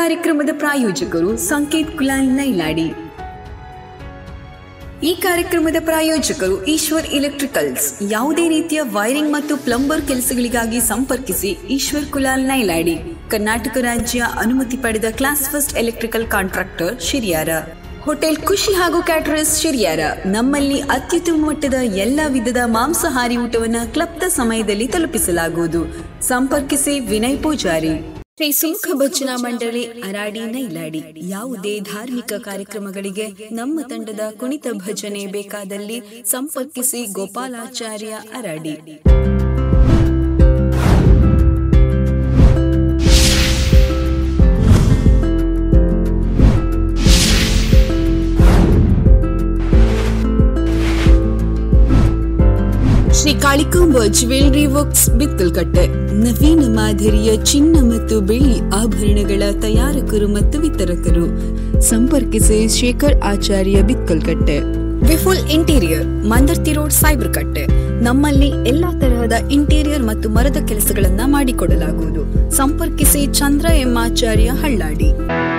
ಕಾರ್ಯಕ್ರಮದ ಪ್ರಾಯೋಜಕರು ಸಂಕೇತ್ ಕುಲಾಲ್ ನೈಲಾಡಿ ಈ ಕಾರ್ಯಕ್ರಮದ ಪ್ರಾಯೋಜಕರು ಈಶ್ವರ್ ಎಲೆಕ್ಟ್ರಿಕಲ್ಸ್ ಯಾವುದೇ ರೀತಿಯ ವೈರಿಂಗ್ ಮತ್ತು ಪ್ಲಂಬರ್ ಕೆಲಸಗಳಿಗಾಗಿ ಸಂಪರ್ಕಿಸಿ ಈಶ್ವರ್ ಕುಲಾಲ್ ನೈಲಾಡಿ ಕರ್ನಾಟಕ ರಾಜ್ಯ ಅನುಮತಿ ಪಡೆದ class first electrical contractor Shiriyara hotel Khushi ಹಾಗೂ ಕ್ಯಾಟರರ್ಸ್ ಶಿರಿಯಾರ ನಮ್ಮಲ್ಲಿ ಅತ್ಯುತ್ತಮ ಮಟ್ಟದ ಎಲ್ಲ ವಿಧದ ಮಾಂಸಾಹಾರಿ ಊಟವನ್ನು ಕ್ಲಬ್ದ ಸಮಯದಲ್ಲಿ ತಲುಪಿಸಲಾಗುವುದು ಸಂಪರ್ಕಿಸಿ ವಿನಯ್ ಪೂಜಾರಿ ಶ್ರೀ ಸುಮುಖ ಭಜನಾ ಮಂಡಳಿ ಅರಾಡಿ ನೈಲಾಡಿ ಯಾವುದೇ ಧಾರ್ಮಿಕ ಕಾರ್ಯಕ್ರಮಗಳಿಗೆ ನಮ್ಮ ತಂಡದ ಕುಣಿತ ಭಜನೆ ಬೇಕಾದಲ್ಲಿ ಸಂಪರ್ಕಿಸಿ ಗೋಪಾಲಾಚಾರ್ಯ ಅರಾಡಿ ಶ್ರೀ ಕಾಳಿಕಾಂಬ ಜ್ಯುವೆಲರಿ ವರ್ಕ್ಸ್ ಬಿತ್ತಲ್ಕಟ್ಟೆ ನವೀನ ಮಾದರಿಯ ಚಿನ್ನ ಮತ್ತು ಬೆಳ್ಳಿ ಆಭರಣಗಳ ತಯಾರಕರು ಮತ್ತು ವಿತರಕರು ಸಂಪರ್ಕಿಸಿ Shekar Acharya Bitkalkatte Vipul interior Mandarthi road Saibrakatte ನಮ್ಮಲ್ಲಿ ಎಲ್ಲಾ ತರಹದ ಇಂಟೀರಿಯರ್ ಮತ್ತು ಮರದ ಕೆಲಸಗಳನ್ನ ಮಾಡಿಕೊಡಲಾಗುವುದು ಸಂಪರ್ಕಿಸಿ ಚಂದ್ರ ಎಂ ಆಚಾರ್ಯ ಹಳ್ಳಾಡಿ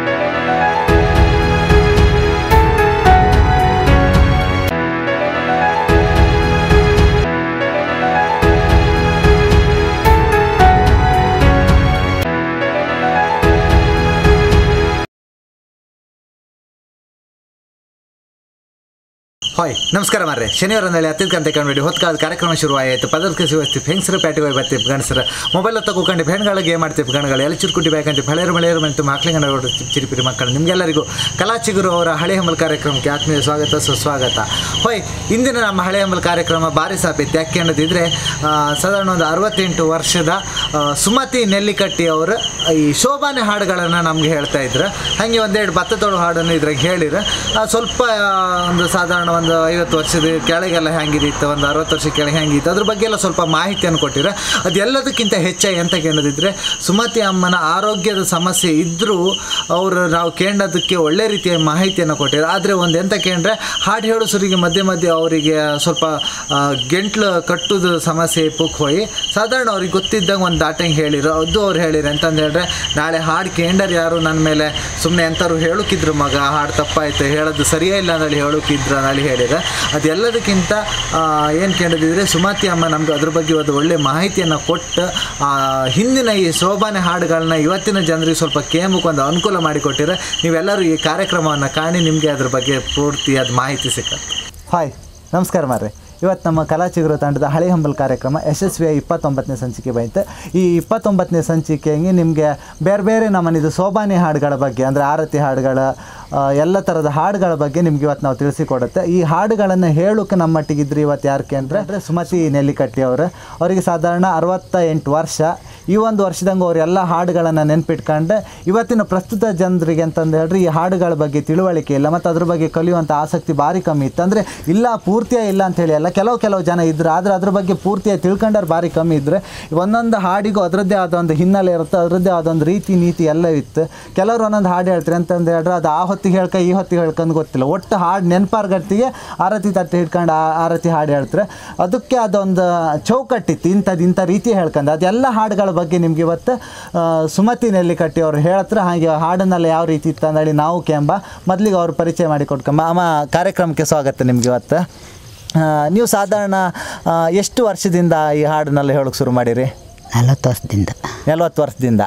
ಹಾಯ್ ನಮಸ್ಕಾರ ಮಾರ್ರೆ ಶನಿವಾರ ನಾಳೆ ಹತ್ತಿರ ಗಂಟೆ ಕಂಡು ಹೊತ್ಕಾದ ಕಾರ್ಯಕ್ರಮ ಶುರುವಾಯಿತು ಪದದ ಕಸಿ ವಸ್ತಿ ಹೆಂಗಸರ ಪ್ಯಾಟಿಗೆ ಹೋಗಿ ಬರ್ತೀವಿ ಗಣಸರ ಮೊಬೈಲ್ ತಗೊಂಡು ಹೆಣ್ಗಳು ಗೇಮ್ ಮಾಡ್ತೀವಿ ಗಣಗಳು ಎಲ್ಲಿ ಚುರುಕುಟಿ ಬೇಕಂತ ಬೆಳೆಯರು ಬೆಳೆಯರು ಮತ್ತು ಮಕ್ಳಿಗೆ ಚಿರಿಪಿರಿ ಮಕ್ಕಳು ನಿಮಗೆಲ್ಲರಿಗೂ ಕಲಾಚಿಗುರು ಅವರ ಹಳೆ ಹಂಬಲ್ ಕಾರ್ಯಕ್ರಮಕ್ಕೆ ಆತ್ಮೀಯ ಸ್ವಾಗತ ಸುಸ್ವಾಗತ ಹೊಯ್ ಇಂದಿನ ನಮ್ಮ ಹಳೆ ಹಂಬಲ್ ಕಾರ್ಯಕ್ರಮ ಭಾರಿ ಸಾಪೈತೆ ಯಾಕೆ ಅನ್ನೋದಿದ್ರೆ ಆ, ಸಾಧಾರಣ ಒಂದು ಅರವತ್ತೆಂಟು ವರ್ಷದ ಆ, ಸುಮತಿ ನೆಲ್ಲಿಕಟ್ಟಿ ಅವರು ಈ ಶೋಭಾನೆ ಹಾಡುಗಳನ್ನು ನಮ್ಗೆ ಹೇಳ್ತಾ ಇದ್ರು ಹಾಗೆ ಒಂದೆರಡು ಭತ್ತದೊಳು ಹಾಡನ್ನು ಇದ್ರಾಗ ಹೇಳಿರ ಆ, ಸ್ವಲ್ಪ ಆ, ಒಂದು ಸಾಧಾರಣ ಒಂದು ಐವತ್ತು ವರ್ಷದ ಕೆಳಗೆಲ್ಲ ಹೆಂಗಿದಿತ್ತು ಒಂದು ಅರವತ್ತು ವರ್ಷ ಕೆಳಗೆ ಹೆಂಗಿತ್ತು ಅದ್ರ ಬಗ್ಗೆ ಎಲ್ಲ ಸ್ವಲ್ಪ ಮಾಹಿತಿಯನ್ನು ಕೊಟ್ಟಿರ ಅದೆಲ್ಲದಕ್ಕಿಂತ ಹೆಚ್ಚಾಗಿ ಎಂತ ಕೇಳೋದಿದ್ರೆ ಸುಮತಿ ಅಮ್ಮನ ಆರೋಗ್ಯದ ಸಮಸ್ಯೆ ಇದ್ದರೂ ಅವರು ನಾವು ಕೇಳೋದಕ್ಕೆ ಒಳ್ಳೆ ರೀತಿಯ ಮಾಹಿತಿಯನ್ನು ಕೊಟ್ಟಿರ ಆದರೆ ಒಂದು ಎಂತ ಕೇಂದ್ರೆ ಹಾಡು ಹೇಳೋಸರಿಗೆ ಮಧ್ಯೆ ಮಧ್ಯೆ ಅವರಿಗೆ ಸ್ವಲ್ಪ ಆ, ಗಂಟ್ಲು ಕಟ್ಟುದು ಸಮಸ್ಯೆ ಪುಕ್ ಹೋಗಿ ಸಾಧಾರಣ ಅವ್ರಿಗೆ ಗೊತ್ತಿದ್ದಂಗೆ ಒಂದು ದಾಟಂಗೆ ಹೇಳಿರೋ ಅದು ಅವ್ರು ಹೇಳಿರ ಅಂತಂದು ಹೇಳಿದ್ರೆ ನಾಳೆ ಹಾಡು ಕೇಂಡರ್ ಯಾರು ನನ್ನ ಮೇಲೆ ಸುಮ್ಮನೆ ಎಂಥವ್ರು ಹೇಳೋಕ್ಕಿದ್ರು ಮಗ ಹಾಡು ತಪ್ಪಾಯ್ತು ಹೇಳೋದು ಸರಿಯೇ ಇಲ್ಲ ಅಂದೇಳಿ ಹೇಳೋಕ್ಕಿದ್ರು ಅಂದೇಳಿ ಹೇಳಿರ ಅದೆಲ್ಲದಕ್ಕಿಂತ ಏನು ಕೇಳಿದ್ರೆ ಸುಮತಿ ಅಮ್ಮ ನಮ್ಗೆ ಅದ್ರ ಬಗ್ಗೆ ಒಂದು ಒಳ್ಳೆ ಮಾಹಿತಿಯನ್ನು ಕೊಟ್ಟು ಆ, ಹಿಂದಿನ ಈ ಶೋಭಾನೆ ಹಾಡುಗಳನ್ನ ಇವತ್ತಿನ ಜನರಿಗೆ ಸ್ವಲ್ಪ ಕೇಮಕ್ಕೆ ಒಂದು ಅನುಕೂಲ ಮಾಡಿಕೊಟ್ಟಿರ ನೀವೆಲ್ಲರೂ ಈ ಕಾರ್ಯಕ್ರಮವನ್ನು ಕಾಣಿ ನಿಮಗೆ ಅದ್ರ ಬಗ್ಗೆ ಪೂರ್ತಿ ಅದು ಮಾಹಿತಿ ಸಿಕ್ಕತ್ತೆ ಹಾಯ್ ನಮಸ್ಕಾರ ಮಾರ್ರೆ ಇವತ್ತು ನಮ್ಮ ಕಲಾಚಿಗುರು ತಂಡದ ಹಳೆ ಹಂಬಲ್ ಕಾರ್ಯಕ್ರಮ ಯಶಸ್ವಿಯ ಇಪ್ಪತ್ತೊಂಬತ್ತನೇ ಸಂಚಿಕೆ ಬಂತು ಈ ಇಪ್ಪತ್ತೊಂಬತ್ತನೇ ಸಂಚಿಕೆಗೆ ನಿಮಗೆ ಬೇರೆ ಬೇರೆ ನಮ್ಮನಿದು ಸೋಬಾನೆ ಹಾಡುಗಳ ಬಗ್ಗೆ ಅಂದರೆ ಆರತಿ ಹಾಡುಗಳ ಆ, ಎಲ್ಲ ಥರದ ಹಾಡುಗಳ ಬಗ್ಗೆ ನಿಮ್ಗೆ ಇವತ್ತು ನಾವು ತಿಳಿಸಿಕೊಡುತ್ತೆ ಈ ಹಾಡುಗಳನ್ನು ಹೇಳೋಕೆ ನಮ್ಮಟ್ಟಿಗಿದ್ರು ಇವತ್ತು ಯಾರಕ್ಕೆ ಅಂದರೆ ಸುಮತಿ ನೆಲ್ಲಿಕಟ್ಟಿ ಅವರು ಅವರಿಗೆ ಸಾಧಾರಣ ಅರವತ್ತ ಎಂಟು ವರ್ಷ ಈ ಒಂದು ವರ್ಷದಂಗೆ ಅವ್ರು ಎಲ್ಲ ಹಾಡುಗಳನ್ನು ನೆನ್ಪಿಟ್ಕೊಂಡು ಇವತ್ತಿನ ಪ್ರಸ್ತುತ ಜನರಿಗೆ ಅಂತಂದು ಹೇಳ್ರಿ ಈ ಹಾಡುಗಳ ಬಗ್ಗೆ ತಿಳುವಳಿಕೆ ಇಲ್ಲ ಮತ್ತು ಅದ್ರ ಬಗ್ಗೆ ಕಲಿಯುವಂಥ ಆಸಕ್ತಿ ಭಾರಿ ಕಮ್ಮಿ ಇತ್ತು ಅಂದರೆ ಇಲ್ಲ ಪೂರ್ತಿಯೇ ಇಲ್ಲ ಅಂತ ಹೇಳಿ ಅಲ್ಲ ಕೆಲವು ಕೆಲವು ಜನ ಇದ್ರು ಆದರೆ ಅದ್ರ ಬಗ್ಗೆ ಪೂರ್ತಿಯಾಗಿ ತಿಳ್ಕೊಂಡವ್ರು ಭಾರಿ ಕಮ್ಮಿ ಇದ್ದರೆ ಒಂದೊಂದು ಹಾಡಿಗೂ ಅದರದ್ದೇ ಆದ ಒಂದು ಹಿನ್ನೆಲೆ ಇರುತ್ತೆ ಅದರದ್ದೇ ಆದ ಒಂದು ರೀತಿ ನೀತಿ ಎಲ್ಲ ಇತ್ತು ಕೆಲವರು ಒಂದೊಂದು ಹಾಡು ಹೇಳ್ತಾರೆ ಅಂತಂದು ಹೇಳ್ರೆ ಅದು ಆ ಹೊತ್ತಿಗೆ ಹೇಳ್ಕ ಈ ಹೊತ್ತಿಗೆ ಹೇಳ್ಕೊಂಡು ಗೊತ್ತಿಲ್ಲ ಒಟ್ಟು ಹಾಡು ನೆನಪಾರ್ಗಟ್ಟಿಗೆ ಆರತಿ ತಟ್ಟೆ ಹಿಡ್ಕೊಂಡು ಆ ಆರತಿ ಹಾಡು ಹೇಳ್ತಾರೆ ಅದಕ್ಕೆ ಅದೊಂದು ಚೌಕಟ್ಟಿತ್ತು ಇಂಥದ್ದು ಇಂಥ ರೀತಿ ಹೇಳ್ಕೊಂಡು ಅದೆಲ್ಲ ಹಾಡುಗಳ ಬಗ್ಗೆ ನಿಮ್ಗೆ ಇವತ್ತು ಆ, ಸುಮತಿ ನೆಲ್ಲಿಕಟ್ಟಿ ಅವರು ಹೇಳ್ತಾರೆ ಹಾಗೆ ಹಾಡನ್ನೆಲ್ಲ ಯಾವ ರೀತಿ ಇತ್ತು ಅಂದೇಳಿ ನಾವು ಕೆಂಬ ಮೊದಲಿಗೆ ಅವ್ರ ಪರಿಚಯ ಮಾಡಿ ಕೊಟ್ಕೊಂಬ ಅಮ್ಮ ಕಾರ್ಯಕ್ರಮಕ್ಕೆ ಸ್ವಾಗತ ನಿಮ್ಗೆ ಇವತ್ತು ಆ, ನೀವು ಸಾಧಾರಣ ಆ, ಎಷ್ಟು ವರ್ಷದಿಂದ ಈ ಹಾಡನ್ನೆಲ್ಲ ಹೇಳೋಕೆ ಶುರು ಮಾಡಿರಿ ನಲವತ್ತು ವರ್ಷದಿಂದ ನಲ್ವತ್ತು ವರ್ಷದಿಂದ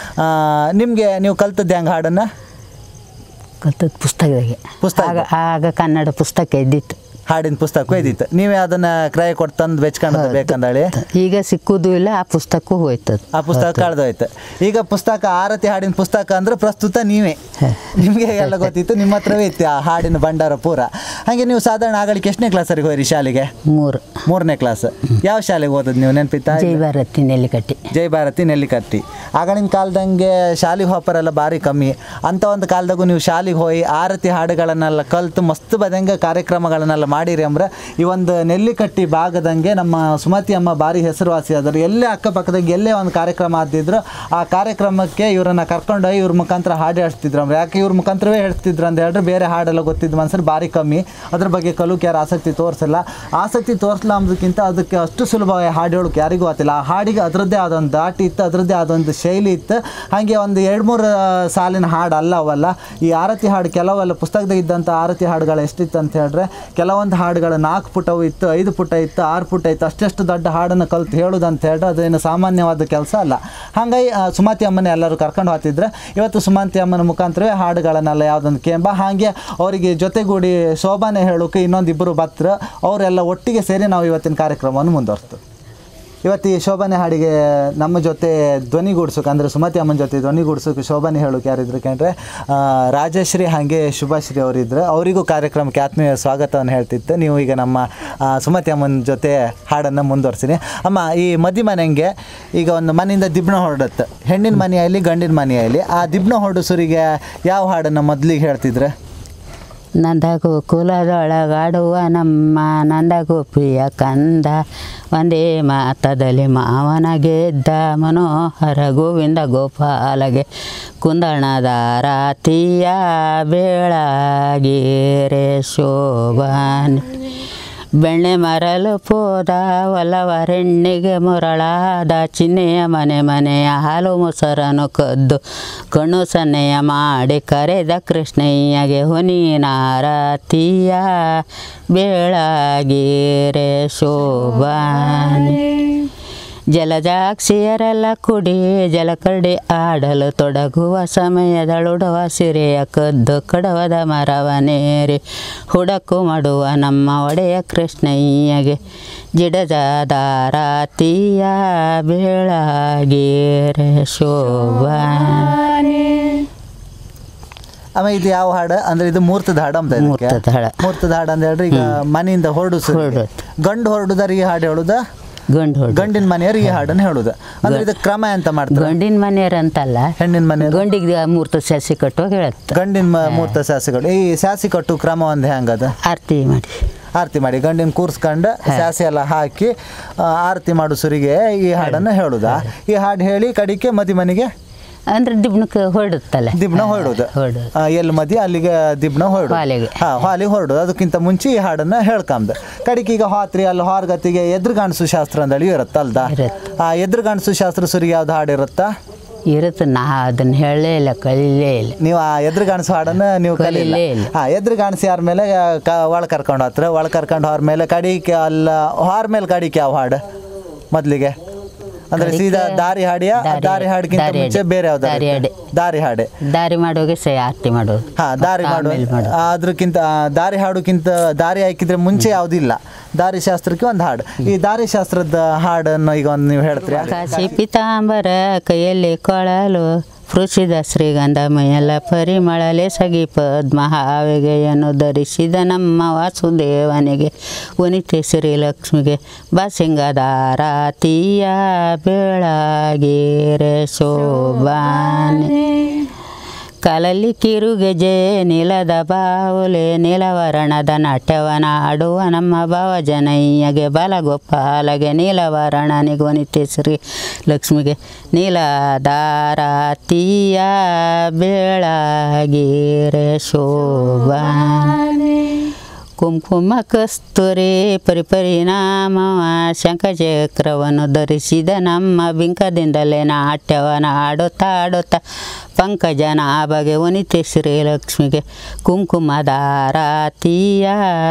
ನಿಮಗೆ ನೀವು ಕಲ್ತದ್ದು ಹೆಂಗೆ ಹಾಡನ್ನು ಕಲ್ತದ್ದು ಪುಸ್ತಕದಾಗೆ ಪುಸ್ತಕ? ಆಗ ಆಗ ಕನ್ನಡ ಪುಸ್ತಕ ಇದ್ದಿತ್ತು ಹಾಡಿನ ಪುಸ್ತಕ ಇದ್ದಿತ್ತು ನೀವೇ ಅದನ್ನು ಕ್ರಯ ಕೊಟ್ಟು ತಂದು ಬೆಚ್ಕೊಂಡು ಬೇಕಂದೇಳಿ ಈಗ ಸಿಕ್ಕುದು ಇಲ್ಲ ಆ ಪುಸ್ತಕ ಹೋಯ್ತದ ಆ ಪುಸ್ತಕ ಕಳೆದೋಯ್ತು ಈಗ ಪುಸ್ತಕ ಆರತಿ ಹಾಡಿನ ಪುಸ್ತಕ ಅಂದ್ರೆ ಪ್ರಸ್ತುತ ನೀವೇ ನಿಮಗೆ ಎಲ್ಲ ಗೊತ್ತಿತ್ತು ನಿಮ್ಮ ಹತ್ರವೇ ಇತ್ತು ಆ ಹಾಡಿನ ಭಂಡಾರ ಪೂರ ಹಾಗೆ ನೀವು ಸಾಧಾರಣ ಆಗಲಿಕ್ಕೆ ಎಷ್ಟನೇ ಕ್ಲಾಸರಿಗೆ ಹೋಯ್ರಿ ಶಾಲೆಗೆ ಮೂರು ಮೂರನೇ ಕ್ಲಾಸ್ ಯಾವ ಶಾಲೆಗೆ ಓದೋದು ನೀವು ನೆನಪಿತ್ತಾ ಜೈ ಭಾರತಿ ನೆಲ್ಲಿಕಟ್ಟಿ ಜೈ ಭಾರತಿ ನೆಲ್ಲಿಕಟ್ಟಿ ಆಗಿನ ಕಾಲದಂಗೆ ಶಾಲೆಗೆ ಹೋಪರೆಲ್ಲ ಭಾರಿ ಕಮ್ಮಿ ಅಂಥ ಒಂದು ಕಾಲದಾಗೂ ನೀವು ಶಾಲೆಗೆ ಹೋಗಿ ಆರತಿ ಹಾಡುಗಳನ್ನೆಲ್ಲ ಕಲ್ತು ಮಸ್ತ್ ಬದಂಗೆ ಕಾರ್ಯಕ್ರಮಗಳನ್ನೆಲ್ಲ ಮಾಡಿರಿ ಅಂದ್ರೆ ಈ ಒಂದು ನೆಲ್ಲಿಕಟ್ಟಿ ಭಾಗದಂಗೆ ನಮ್ಮ ಸುಮತಿ ಅಮ್ಮ ಭಾರಿ ಹೆಸರುವಾಸಿ ಆದರು ಎಲ್ಲೇ ಅಕ್ಕಪಕ್ಕದಾಗ ಎಲ್ಲೇ ಒಂದು ಕಾರ್ಯಕ್ರಮ ಆದಿದ್ರು ಆ ಕಾರ್ಯಕ್ರಮಕ್ಕೆ ಇವರನ್ನ ಕರ್ಕೊಂಡೋಗಿ ಇವ್ರ ಮುಖಾಂತರ ಹಾಡು ಹೇಳ್ತಿದ್ರು ಅಂದ್ರೆ ಯಾಕೆ ಇವ್ರ ಮುಖಾಂತರವೇ ಹೇಳ್ತಿದ್ರು ಅಂತ ಹೇಳಿದ್ರೆ ಬೇರೆ ಹಾಡೆಲ್ಲ ಗೊತ್ತಿದ್ದ ಮನ್ಸರು ಭಾರಿ ಕಮ್ಮಿ ಅದ್ರ ಬಗ್ಗೆ ಕಲುಕ್ ಯಾರು ಆಸಕ್ತಿ ತೋರಿಸಲ್ಲ ಆಸಕ್ತಿ ತೋರಿಸಲ್ಲ ಅಂಬೋದಕ್ಕಿಂತ ಅದಕ್ಕೆ ಅಷ್ಟು ಸುಲಭವಾಗಿ ಹಾಡು ಹೇಳೋಕೆ ಯಾರಿಗೂ ಗೊತ್ತಿಲ್ಲ ಆ ಹಾಡಿಗೆ ಅದರದ್ದೇ ಆದೊಂದು ದಾಟಿ ಇತ್ತು ಅದರದ್ದೇ ಆದೊಂದು ಶೈಲಿ ಇತ್ತು ಹಾಗೆ ಒಂದು ಎರಡು ಮೂರು ಸಾಲಿನ ಹಾಡು ಅಲ್ಲ ಅವಲ್ಲ ಈ ಆರತಿ ಹಾಡು ಕೆಲವೆಲ್ಲ ಪುಸ್ತಕದಾಗ ಇದ್ದಂಥ ಆರತಿ ಹಾಡುಗಳು ಎಷ್ಟಿತ್ತು ಅಂತ ಹೇಳಿದ್ರೆ ಕೆಲವೊಂದು ಹಾಡುಗಳು ನಾಲ್ಕು ಪುಟವು ಇತ್ತು ಐದು ಪುಟ ಇತ್ತು ಆರು ಪುಟ ಇತ್ತು ಅಷ್ಟೆಷ್ಟು ದೊಡ್ಡ ಹಾಡನ್ನು ಕಲ್ತು ಹೇಳೋದು ಅಂತ ಹೇಳಿದ್ರೆ ಅದೇನು ಸಾಮಾನ್ಯವಾದ ಕೆಲಸ ಅಲ್ಲ ಹಾಗಾಗಿ ಆ, ಸುಮತಿ ಅಮ್ಮನ ಎಲ್ಲರೂ ಕರ್ಕೊಂಡು ಹೋಗ್ತಿದ್ರೆ ಇವತ್ತು ಸುಮತಿ ಅಮ್ಮನ ಮುಖಾಂತರವೇ ಹಾಡುಗಳನ್ನೆಲ್ಲ ಯಾವುದೊಂದು ಕೇಂಬ ಹಾಗೆ ಅವರಿಗೆ ಜೊತೆಗೂಡಿ ಶೋಭಾನೆ ಹೇಳೋಕೆ ಇನ್ನೊಂದು ಇಬ್ಬರು ಭಕ್ತರು ಅವರೆಲ್ಲ ಒಟ್ಟಿಗೆ ಸೇರಿ ನಾವು ಇವತ್ತಿನ ಕಾರ್ಯಕ್ರಮವನ್ನು ಮುಂದುವರ್ತು ಇವತ್ತು ಈ ಶೋಭಾನೆ ಹಾಡಿಗೆ ನಮ್ಮ ಜೊತೆ ಧ್ವನಿಗೂಡ್ಸೋಕೆ ಅಂದರೆ ಸುಮತಿ ಅಮ್ಮನ ಜೊತೆ ಧ್ವನಿಗೂಡ್ಸೋಕೆ ಶೋಭಾನೆ ಹೇಳೋಕೆ ಯಾರಿದ್ರು ಕಂಡ್ರೆ ಆ, ರಾಜಶ್ರೀ ಹಾಗೆ ಶುಭಶ್ರೀ ಅವರಿದ್ರು ಅವರಿಗೂ ಕಾರ್ಯಕ್ರಮಕ್ಕೆ ಆತ್ಮೀಯ ಸ್ವಾಗತವನ್ನು ಹೇಳ್ತಿತ್ತು ನೀವು ಈಗ ನಮ್ಮ ಆ, ಸುಮತಿ ಅಮ್ಮನ ಜೊತೆ ಹಾಡನ್ನು ಮುಂದುವರ್ಸಿನಿ ಅಮ್ಮ ಈ ಮದಿ ಮನೆಗೆ ಈಗ ಒಂದು ಮನೆಯಿಂದ ದಿಬ್ಣ ಹೊರಡತ್ತೆ ಹೆಣ್ಣಿನ ಮನೆಯಲ್ಲಿ ಗಂಡಿನ ಮನೆಯಲ್ಲಿ ಆ ದಿಬ್ಣ ಹೊರಡಿಸೋರಿಗೆ ಯಾವ ಹಾಡನ್ನು ಮೊದಲಿಗೆ ಹೇಳ್ತಿದ್ರೆ ನಂದ ಗೋಕುಲದೊಳಗಾಡುವ ನಮ್ಮ ನಂದ ಗೋಪಿಯ ಕಂದ ಒಂದೇ ಮಾತದಲ್ಲಿ ಮಾವನ ಗೆದ್ದ ಮನೋಹರ ಗೋವಿಂದ ಗೋಪಾಲಗೆ ಕುಂದಣದ ರಾತಿಯ ಬೆಳಗೇರೆ ಶೋಭಾನೆ ಬೆಣ್ಣೆ ಮರಲು ಪೋದ ಒಲವರೆಣ್ಣಿಗೆ ಮುರಳಾದ ಚಿನ್ನೆಯ ಮನೆ ಮನೆಯ ಹಾಲು ಮೊಸರನ್ನು ಕದ್ದು ಕಣ್ಣು ಸನ್ನೆಯ ಮಾಡಿ ಕರೆದ ಕೃಷ್ಣಯ್ಯಗೆ ಹುನಿನಾರತಿಯ ಬೆಳಗೇರೆ ಶೋಭಾನೆ ಜಲಜಾಕ್ಷಿಯರೆಲ್ಲ ಕುಡಿ ಜಲಕರಡಿ ಆಡಲು ತೊಡಗುವ ಸಮಯದಳುಡವ ಸಿರೆಯ ಕದ್ದು ಕಡವದ ಮರವನೇರಿ ಹುಡಕು ಮಾಡುವ ನಮ್ಮ ಒಡೆಯ ಕೃಷ್ಣಯ್ಯಗೆ ಜಿಡಜಾದಾರಾತಿಯ ಬೆಳಗೇರೆ ಶೋಭಾನೆ ಆಮೇಲೆ ಇದು ಯಾವ ಹಾಡು ಅಂದ್ರೆ ಇದು ಮೂರ್ತದ ಹಾಡು ಅಂತ ಇದಕ್ಕೆ. ಮೂರ್ತದ ಹಾಡು. ಮೂರ್ತದ ಹಾಡು ಅಂತ ಹೇಳ್ರಿ ಈಗ ಮನೆಯಿಂದ ಹೊರಡಿಸು ಹೊರಡುತ್ತೆ. ಗಂಡು ಹೊರಡುದಾರ ಈ ಹಾಡು ಹೇಳುದ ಗಂಡು ಹೊಡ ಗಂಡಿನ ಮನೆಯವ್ರು ಈ ಹಾಡನ್ನು ಹೇಳುದ ಅಂದ್ರೆ ಇದು ಕ್ರಮ ಅಂತ ಮಾಡ್ತಾರೆ ಗಂಡಿನ ಮನೆಯರಂತಲ್ಲ ಹೆಣ್ಣಿನ ಮನೆಯವ್ರು ಗಂಡಿಗೆ ಮೂರ್ತ ಸಸಿ ಕಟ್ಟುವಾಗ ಹೇಳುತ್ತೆ ಗಂಡಿನ ಮ- ಮೂರ್ತ ಶಾಸಿಗಳು ಈ ಶಾಸಿ ಕಟ್ಟು ಕ್ರಮ ಒಂದು ಹೆಂಗದ ಆರತಿ ಮಾಡಿ ಆರತಿ ಮಾಡಿ ಗಂಡಿನ ಕೂರ್ಸ್ಕೊಂಡು ಶಾಸಿ ಎಲ್ಲ ಹಾಕಿ ಆ, ಆರತಿ ಮಾಡು ಸುರಿಗೆ ಈ ಹಾಡನ್ನು ಹೇಳುದ ಈ ಹಾಡು ಹೇಳಿ ಕಡಿಕೆ ಮದಿ ಮನೆಗೆ ಅಂದ್ರೆ ದಿಬ್ಣಕ್ಕೆ ಹೊರಡುತ್ತಲ್ಲ ದಿಬ್ಣ ಹೊರಡುದು ಹೊರಡುದು ಆ, ಎಲ್ಲಿ ಮದಿ ಅಲ್ಲಿಗೆ ದಿಬ್ಣ ಹೊರಡು ಹಾಲಿಗೆ. ಹಾ ಹಾಲಿಗೆ ಹೊರಡು ಅದಕ್ಕಿಂತ ಮುಂಚೆ ಈ ಹಾಡನ್ನ ಹೇಳ್ಕಂಬ ಕಡಿಕೆ ಈಗ ಹಾತ್ರಿ ಅಲ್ಲಿ ಹೊರಗತಿಗೆ ಎದುರುಗಾಣಿಸು ಶಾಸ್ತ್ರ ಅಂದೇಳಿ ಇರುತ್ತೆ ಅಲ್ದಾ ಇರುತ್ತೆ. ಆ ಎದುರುಗಾಣಿಸು ಶಾಸ್ತ್ರ ಸುರಿಗೆ ಯಾವ್ದು ಹಾಡು ಇರುತ್ತಾ ಇರುತ್ತೆ ನಾ ಅದನ್ನ ಹೇಳಲೇ ಇಲ್ಲ ಕಲೀಲೇ ಇಲ್ಲ ನೀವು ಆ ಎದುರುಗಾಣಿಸು ಹಾಡನ್ನ ನೀವು ಕಲಿಲ್ಲ ಕಲೀಲೇ ಇಲ್ಲ. ಹಾ ಎದುರುಗಾಣಿಸಿ ಯಾರ ಮೇಲೆ ಕ ಒಳ ಕರ್ಕೊಂಡು ಹೋತ್ರ ಒಳ ಕರ್ಕೊಂಡು ಅವ್ರ ಮೇಲೆ ಕಡಿಕೆ ಅಲ್ಲ ಹಾರ ಮೇಲೆ ಕಡಿಕೆ ಯಾವ ಹಾಡು ಮೊದಲಿಗೆ ಅಂದ್ರೆ ಕಡಿಕೆ ಸೀದಾ ದಾರಿ ಹಾಡಿಯ ದಾರಿ- ದಾರಿ ಹಾಡಿಗಿಂತ ದಾರಿ ಮುಂಚೆ ಹಾಡಿ. ಬೇರೆ ಯಾವ್ದು ದಾರಿ ಹಾಡಿ. ದಾರಿ ಹಾಡೆ ದಾರಿ ಮಾಡೋಗೆ ಸೇ ಆರತಿ ಮಾಡೋದು ಹಾ ದಾರಿ ಮಾಡು ಆಮೇಲೆ ಮಾಡೋದು. ಅದ್ರಕ್ಕಿಂತ ಆ, ದಾರಿ ಹಾಡೋಕ್ಕಿಂತ ದಾರಿ ಹಾಕಿದ್ರೆ ಮುಂಚೆ ಯಾವುದಿಲ್ಲ ದಾರಿ ಶಾಸ್ತ್ರಕ್ಕೆ ಒಂದು ಹಾಡು ಈ ದಾರಿ ಶಾಸ್ತ್ರದ ಹಾಡನ್ನು ಈಗ ಒಂದು ನೀವು ಹೇಳ್ತೀರಾ ಕಾಶಿ ಪಿತಾಂಬರ ಕೈಯಲ್ಲಿ ಕೊಳಲು ಪೃಷಿದ ಶ್ರೀಗಂಧ ಮೈಯೆಲ್ಲ ಪರಿಮಳಲೆ ಸಗಿ ಪದ್ಮ ಹಾವಿಗೆಯನ್ನು ಧರಿಸಿದ ನಮ್ಮ ವಾಸುದೇವನಿಗೆ ವನಿತೆ ಶ್ರೀಲಕ್ಷ್ಮಿಗೆ ಬಸಿಂಗದಾರಾತಿಯ ಬೆಳಗೇರೆ ಶೋಭಾನೆ ಕಲಲ್ಲಿ ಕಿರುಗೆಜೆ ನೀಲದ ಬಾವುಲೆ ನೀಲವರ್ಣದ ನಾಟ್ಯವನ ಆಡುವ ನಮ್ಮ ಭಾವಜನಯ್ಯಗೆ ಬಲಗೋಪಾಲಗೆ ನೀಲವರ್ಣನಿಗೆ ವನಿತೆ ಶ್ರೀ ಲಕ್ಷ್ಮಿಗೆ ನೀಲದಾರಾತಿಯ ಬೆಳಗೇರೆ ಶೋಭಾನೆ ಕುಂಕುಮ ಕಸ್ತೂರಿ ಪರಿಪರಿಣಾಮವ ಶಂಖಚಕ್ರವನ್ನು ಧರಿಸಿದ ನಮ್ಮ ಬಿಂಕದಿಂದಲೇ ನಾಟ್ಯವನ ಆಡುತ್ತಾ ಆಡುತ್ತಾ ಪಂಕಜನ ಬಗೆ ವನಿತೆ ಶ್ರೀಲಕ್ಷ್ಮಿಗೆ ಕುಂಕುಮದಾರಾತಿಯ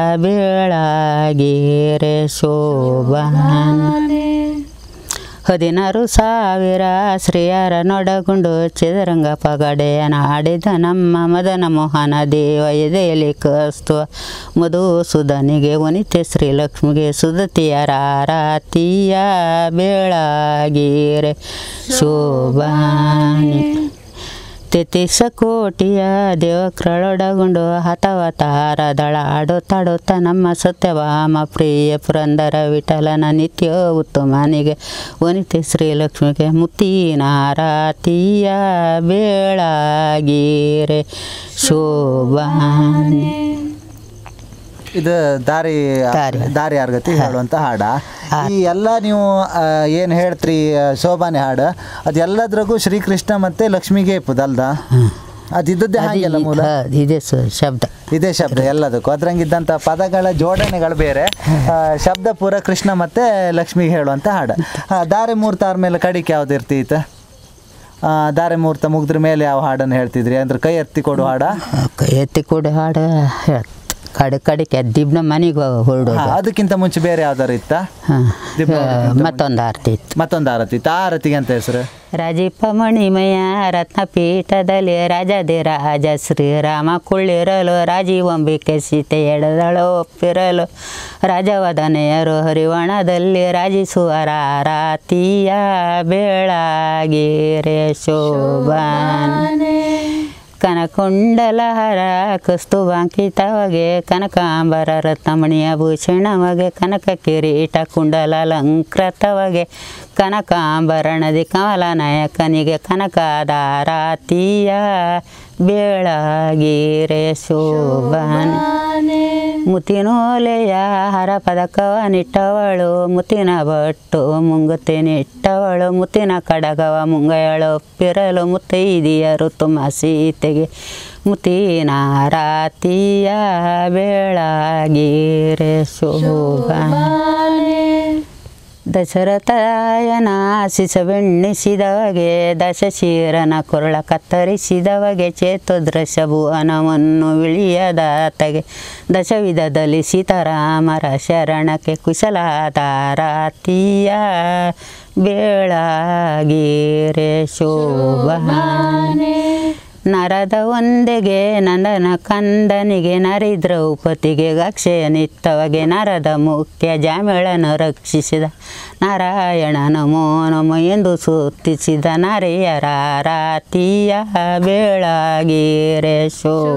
ಬೆಳಗೇರೆ ಶೋಭಾನೆ ಹದಿನಾರು ಸಾವಿರ ಶ್ರೀಯರ ನೊಡಗುಂಡು ಚದುರಂಗ ಪಗಡೆಯನ ಆಡಿದ ನಮ್ಮ ಮದನ ಮೋಹನ ದೇವ ಎದೆಯಲ್ಲಿ ಕಸ್ತುವ ಮಧುಸೂದನಿಗೆ ವನಿತೆ ಶ್ರೀಲಕ್ಷ್ಮಿಗೆ ಸುದತಿಯರ ಆರಾತಿಯ ಬೆಳಗೇರೆ ಶೋಭಾನಿ ತೆತಿಸ ಕೋಟಿಯ ದೇವಕ್ರಳೊಡಗುಂಡು ಹತವತಾರ ದಳ ಆಡುತ್ತಾಡುತ್ತ ನಮ್ಮ ಸತ್ಯಭಾಮ ಪ್ರಿಯ ಪುರಂದರ ವಿಠಲನ ನಿತ್ಯ ಉತ್ತಮನಿಗೆ ವನಿತೆ ಶ್ರೀಲಕ್ಷ್ಮಿಗೆ ಮುತ್ತಿನಾರಾತಿಯ ಬೆಳಗೇರೆ ಶೋಭಾನೆ ಇದು ದಾರಿ ದಾರಿ. ದಾರಿ ಆರ್ಗತಿ ಹೇಳುವಂತ ಹಾಡ ಈ ಎಲ್ಲ ನೀವು ಏನು ಹೇಳ್ತೀರಿ ಆ, ಶೋಭಾನೆ ಹಾಡು ಅದು ಎಲ್ಲದ್ರಾಗೂ ಶ್ರೀಕೃಷ್ಣ ಮತ್ತೆ ಲಕ್ಷ್ಮಿಗೆ ಇಪ್ಪದಲ್ದ ಅದು ಇದ್ದದ್ದೇ ಹಾಗೆಲ್ಲ ಮೂಲ ಹಾ, ಇದೆ ಸ- ಶಬ್ದ ಇದೇ ಶಬ್ದ ಎಲ್ಲದಕ್ಕೂ ಅದ್ರಂಗಿದ್ದಂಥ ಪದಗಳ ಜೋಡಣೆಗಳು ಬೇರೆ ಆ, ಶಬ್ದ ಪೂರ ಕೃಷ್ಣ ಮತ್ತೆ ಲಕ್ಷ್ಮಿಗೆ ಹೇಳುವಂಥ ಹಾಡು ಆ, ದಾರೆ ಮುಹೂರ್ತ ಆದ್ಮೇಲೆ ಕಡಿಕೆ ಯಾವ್ದು ಇರ್ತೀತ ಆ, ದಾರೆ ಮುಹೂರ್ತ ಮುಗಿದ್ರ ಮೇಲೆ ಯಾವ ಹಾಡನ್ನು ಹೇಳ್ತಿದ್ರಿ ಅಂದ್ರೆ ಕೈ ಎತ್ತಿ ಕೊಡು ಹಾಡ ಕೈ ಎತ್ತಿ ಕೊಡು ಹಾಡು ಹೇಳ್ತ ಕಡೆ ಕಡೆಗೆ ದಿಬ್ನ ಮನೆಗೆ ಹೊರಡೋದು ಹಾ, ಅದಕ್ಕಿಂತ ಮುಂಚೆ ಬೇರೆ ಯಾವ್ದಾರು ಇತ್ತಾ ಹಾಂ ದೀಪಾವಳಿಗಿಂತ ಮತ್ತೊಂದು ಆರ್ತಿ ಇತ್ತು ಮತ್ತೊಂದು ಆರತಿ ಇತ್ತು ಆ ಆರತಿಗೆ ಅಂತ ಹೆಸರು ರಾಜೀಪ ಮಣಿಮಯ ರತ್ನಪೀಠದಲ್ಲಿ ರಾಜದೇ ರಾಜ ಶ್ರೀರಾಮ ಕುಳ್ಳಿರಲು ರಾಜೀವಂಬಿಕೆ ಸೀತೆ ಎಡದಳು ಒಪ್ಪಿರಲು ರಾಜವದನೆಯರು ಹರಿವಣದಲ್ಲಿ ರಾಜಿಸುವರ ರಾತಿಯ ಬೆಳಗಿರೆ ಶೋಭಾನೆ ಕನಕುಂಡಲಹರ ಕಸ್ತುವಾಂಕಿತವಗೆ ಕನಕಾಂಬರ ರತ್ನಮಣಿಯ ಭೂಷಣವಗೆ ಕನಕ ಕಿರೀಟ ಕುಂಡಲಾಲಂಕೃತವಗೆ ಕನಕಾಂಬರಣದಿ ಕಮಲ ನಾಯಕನಿಗೆ ಕನಕದಾರಾತಿಯ ಬೆಳಗಿರೆ ಶೋಭಾನೆ ಮುತಿನೋಲೆಯ ಹರ ಪದಕವ ನಿಟ್ಟವಳು ಮುತಿನ ಬಟ್ಟು ಮುಂಗುತಿ ನಿಟ್ಟವಳು ಮುತಿನ ಕಡಗವ ಮುಂಗಯಳೊಪ್ಪಿರಲು ಮುತ್ತೈದಿಯರು ತುಮ ಸೀತೆಗೆ ಮುತಿನ ರಾತಿಯ ಬೆಳಗಿರೆ ಶೋಭಾನೆ ದಶರಥಯನ ಸಿಸವೆಣ್ಣಿಸಿದವಗೆ ದಶಶೀರನ ಕೊರಳ ಕತ್ತರಿಸಿದವಗೆ ಚೇತುದೃಶಭುವನವನ್ನು ವಿಳಿಯದಾತಗೆ ದಶವಿಧದಲ್ಲಿ ಸೀತಾರಾಮರ ಶರಣಕ್ಕೆ ಕುಶಲಾದಾರಾತಿಯ ಬೆಳಗಿರೆ ಶೋಭಾನೆ ನರದ ಒಂದೆಗೆ ನಂದನ ಕಂದನಿಗೆ ನರಿ ದ್ರೌಪದಿಗೆ ಅಕ್ಷಯ ನಿತ್ತವಗೆ ನರದ ಮುಖ್ಯ ಜಾಮಿಳನು ರಕ್ಷಿಸಿದ ನಾರಾಯಣ ನಮೋ ನಮೋ ಎಂದು ಸೂಚಿಸಿದ ನರೆಯರ ರಾತಿಯ ಬೆಳಗಿರೆ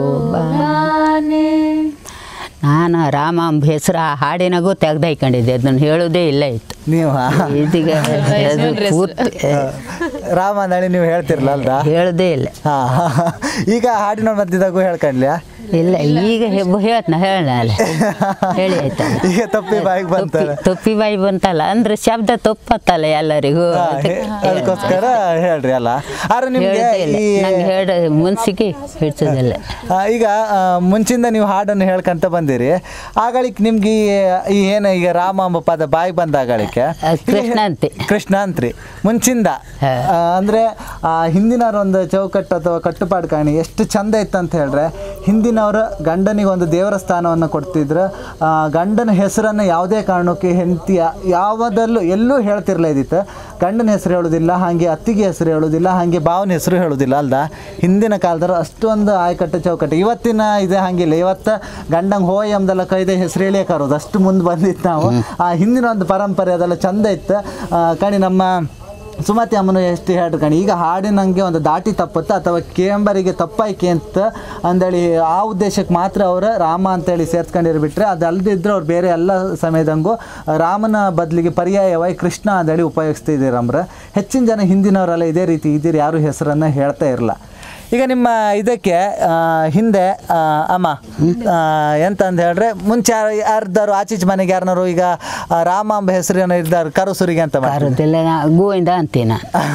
ಶೋಭಾನೆ ನಾನು ರಾಮಾಂಬ ಹೆಸರು ಆ ಹಾಡಿನಾಗೂ ತೆಗ್ದೈಕೊಂಡಿದ್ದೆ ಅದನ್ನು ಹೇಳೋದೇ ಇಲ್ಲ ಇತ್ತು ನೀವು ಇದೀಗ ಅದು ಪೂರ್ತಿ ರಾಮ ನಳಿ ನೀವು ಹೇಳ್ತಿರ್ಲ ಅಲ್ದ ಹೇಳೋದೇ ಇಲ್ಲ ಹಾ ಈಗ ಹಾಡಿನ ಮಧ್ಯದಾಗೂ ಹೇಳ್ಕೊಂಡ್ಲ್ಯಾ ಇಲ್ಲ ಈಗ ಹೆಬ್ಬ ಹೇಳ್ತನ ಹೇಳ ಹೇಳಿ ಆಯ್ತಾ ಈಗ ತಪ್ಪಿ ಬಾಯಿಗೆ ಬಂತಲ್ಲ ತೊಪ್ಪಿ- ತೊಪ್ಪಿ ಬಾಯಿ ಬಂತಲ್ಲ ಅಂದ್ರೆ ಶಬ್ದ ತಪ್ಪತ್ತಲ್ಲ ಎಲ್ಲರಿಗೂ ಹಾ, ಹೇ- ಅದಕ್ಕೋಸ್ಕರ ಹೇಳ್ರಿ ಅಲ್ಲ ಆದ್ರೆ ನಿಮ್ಗೆ ಹೇಳೋದೇ ಇಲ್ಲ ಈ ನಂಗೆ ಹೇಳ ಮುನ್ಸಿಗೆ ಹಿಡ್ಸೋದಿಲ್ಲ ಆ, ಈಗ ಆ, ಮುಂಚಿಂದ ನೀವು ಹಾಡನ್ನು ಹೇಳ್ಕೊಂತ ಬಂದಿರಿ ಆಗಳಿಕ್ ನಿಮ್ಗೆ ಈ- ಈ ಏನು ಈಗ ರಾಮ ಎಂಬ ಪದ ಬಾಯಿ ಬಂದ ಆಗಳಿಕೆ ಅದು ಕೃಷ್ಣ ಅಂತೆ ಕೃಷ್ಣ ಅಂತ್ರಿ ಮುಂಚಿಂದ ಹಾ. ಆ, ಅಂದ್ರೆ ಆ ಹಿಂದಿನವ್ರ ಒಂದು ಚೌಕಟ್ಟು ಅಥವಾ ಕಟ್ಟುಪಾಡು ಕಾಣಿ ಎಷ್ಟು ಚಂದ ಇತ್ತು ಅಂತ ಹೇಳ್ರೆ ಹಿಂದಿನವರು ಗಂಡನಿಗೆ ಒಂದು ದೇವರ ಸ್ಥಾನವನ್ನು ಕೊಡ್ತಿದ್ರು ಆ, ಗಂಡನ ಹೆಸರನ್ನು ಯಾವುದೇ ಕಾರಣಕ್ಕೆ ಹೆಂಡತಿಯ ಯಾವುದಲ್ಲೂ ಎಲ್ಲೂ ಹೇಳ್ತಿರ್ಲ ಇದ್ದಿತ್ತು ಗಂಡನ ಹೆಸರು ಹೇಳೋದಿಲ್ಲ ಹಾಗೆ ಅತ್ತಿಗೆ ಹೆಸರು ಹೇಳೋದಿಲ್ಲ ಹಾಗೆ ಭಾವನ ಹೆಸರು ಹೇಳೋದಿಲ್ಲ ಅಲ್ದ ಹಿಂದಿನ ಕಾಲದವ್ರು ಅಷ್ಟೊಂದು ಆಯ್ಕಟ್ಟು ಚೌಕಟ್ಟು ಇವತ್ತಿನ ಇದೆ ಹಂಗಿಲ್ಲ ಇವತ್ತು ಗಂಡಂಗೆ ಹೋಯ್ ಎಂಬದೆಲ್ಲ ಕೈದೆ ಹೆಸರು ಹೇಳಿಯೇ ಕರೋದು ಅಷ್ಟು ಮುಂದೆ ಬಂದಿತ್ತು ನಾವು ಆ ಹಿಂದಿನ ಒಂದು ಪರಂಪರೆ ಅದೆಲ್ಲ ಚಂದ ಇತ್ತು ಆ, ಕಣಿ ನಮ್ಮ ಸುಮತಿ ಅಮ್ಮನು ಎಷ್ಟು ಹೇಳ್ರು ಕಣಿ ಈಗ ಹಾಡಿನಂಗೆ ಒಂದು ದಾಟಿ ತಪ್ಪುತ್ತ ಅಥವಾ ಕೇಂಬರಿಗೆ ತಪ್ಪಾಯ್ಕೆ ಅಂತ ಅಂದೇಳಿ ಆ ಉದ್ದೇಶಕ್ಕೆ ಮಾತ್ರ ಅವರು ರಾಮ ಅಂತೇಳಿ ಸೇರ್ಸ್ಕೊಂಡಿರ್ಬಿಟ್ರೆ ಅದು ಅಲ್ದಿದ್ರೆ ಅವ್ರು ಬೇರೆ ಎಲ್ಲ ಸಮಯದಂಗೂ ರಾಮನ ಬದಲಿಗೆ ಪರ್ಯಾಯವಾಗಿ ಕೃಷ್ಣ ಅಂತೇಳಿ ಉಪಯೋಗಿಸ್ತಿದ್ದೀರಂಬ್ರ ಹೆಚ್ಚಿನ ಜನ ಹಿಂದಿನವರೆಲ್ಲ ಇದೇ ರೀತಿ ಇದ್ದೀರಿ ಯಾರು ಹೆಸರನ್ನು ಹೇಳ್ತಾ ಇರಲ್ಲ ಈಗ ನಿಮ್ಮ ಇದಕ್ಕೆ ಆ, ಹಿಂದೆ ಆ, ಅಮ್ಮ ಆ, ಎಂತ ಅಂತ ಹೇಳ್ರೆ ಮುಂಚೆ ಯಾರ್ದಾರು ಆಚೀಚೆ ಮನೆಗೆ ಯಾರನ್ನಾರು ಈಗ ಆ, ರಾಮ ಎಂಬ ಹೆಸರೇನೋ ಇದ್ದಾರೆ ಕರುಸುರಿಗೆ ಅಂತ ಮಾಡಿ ಕರೋದಿಲ್ಲ ನಾ ಗೋವಿಂದ ಅಂತೀನ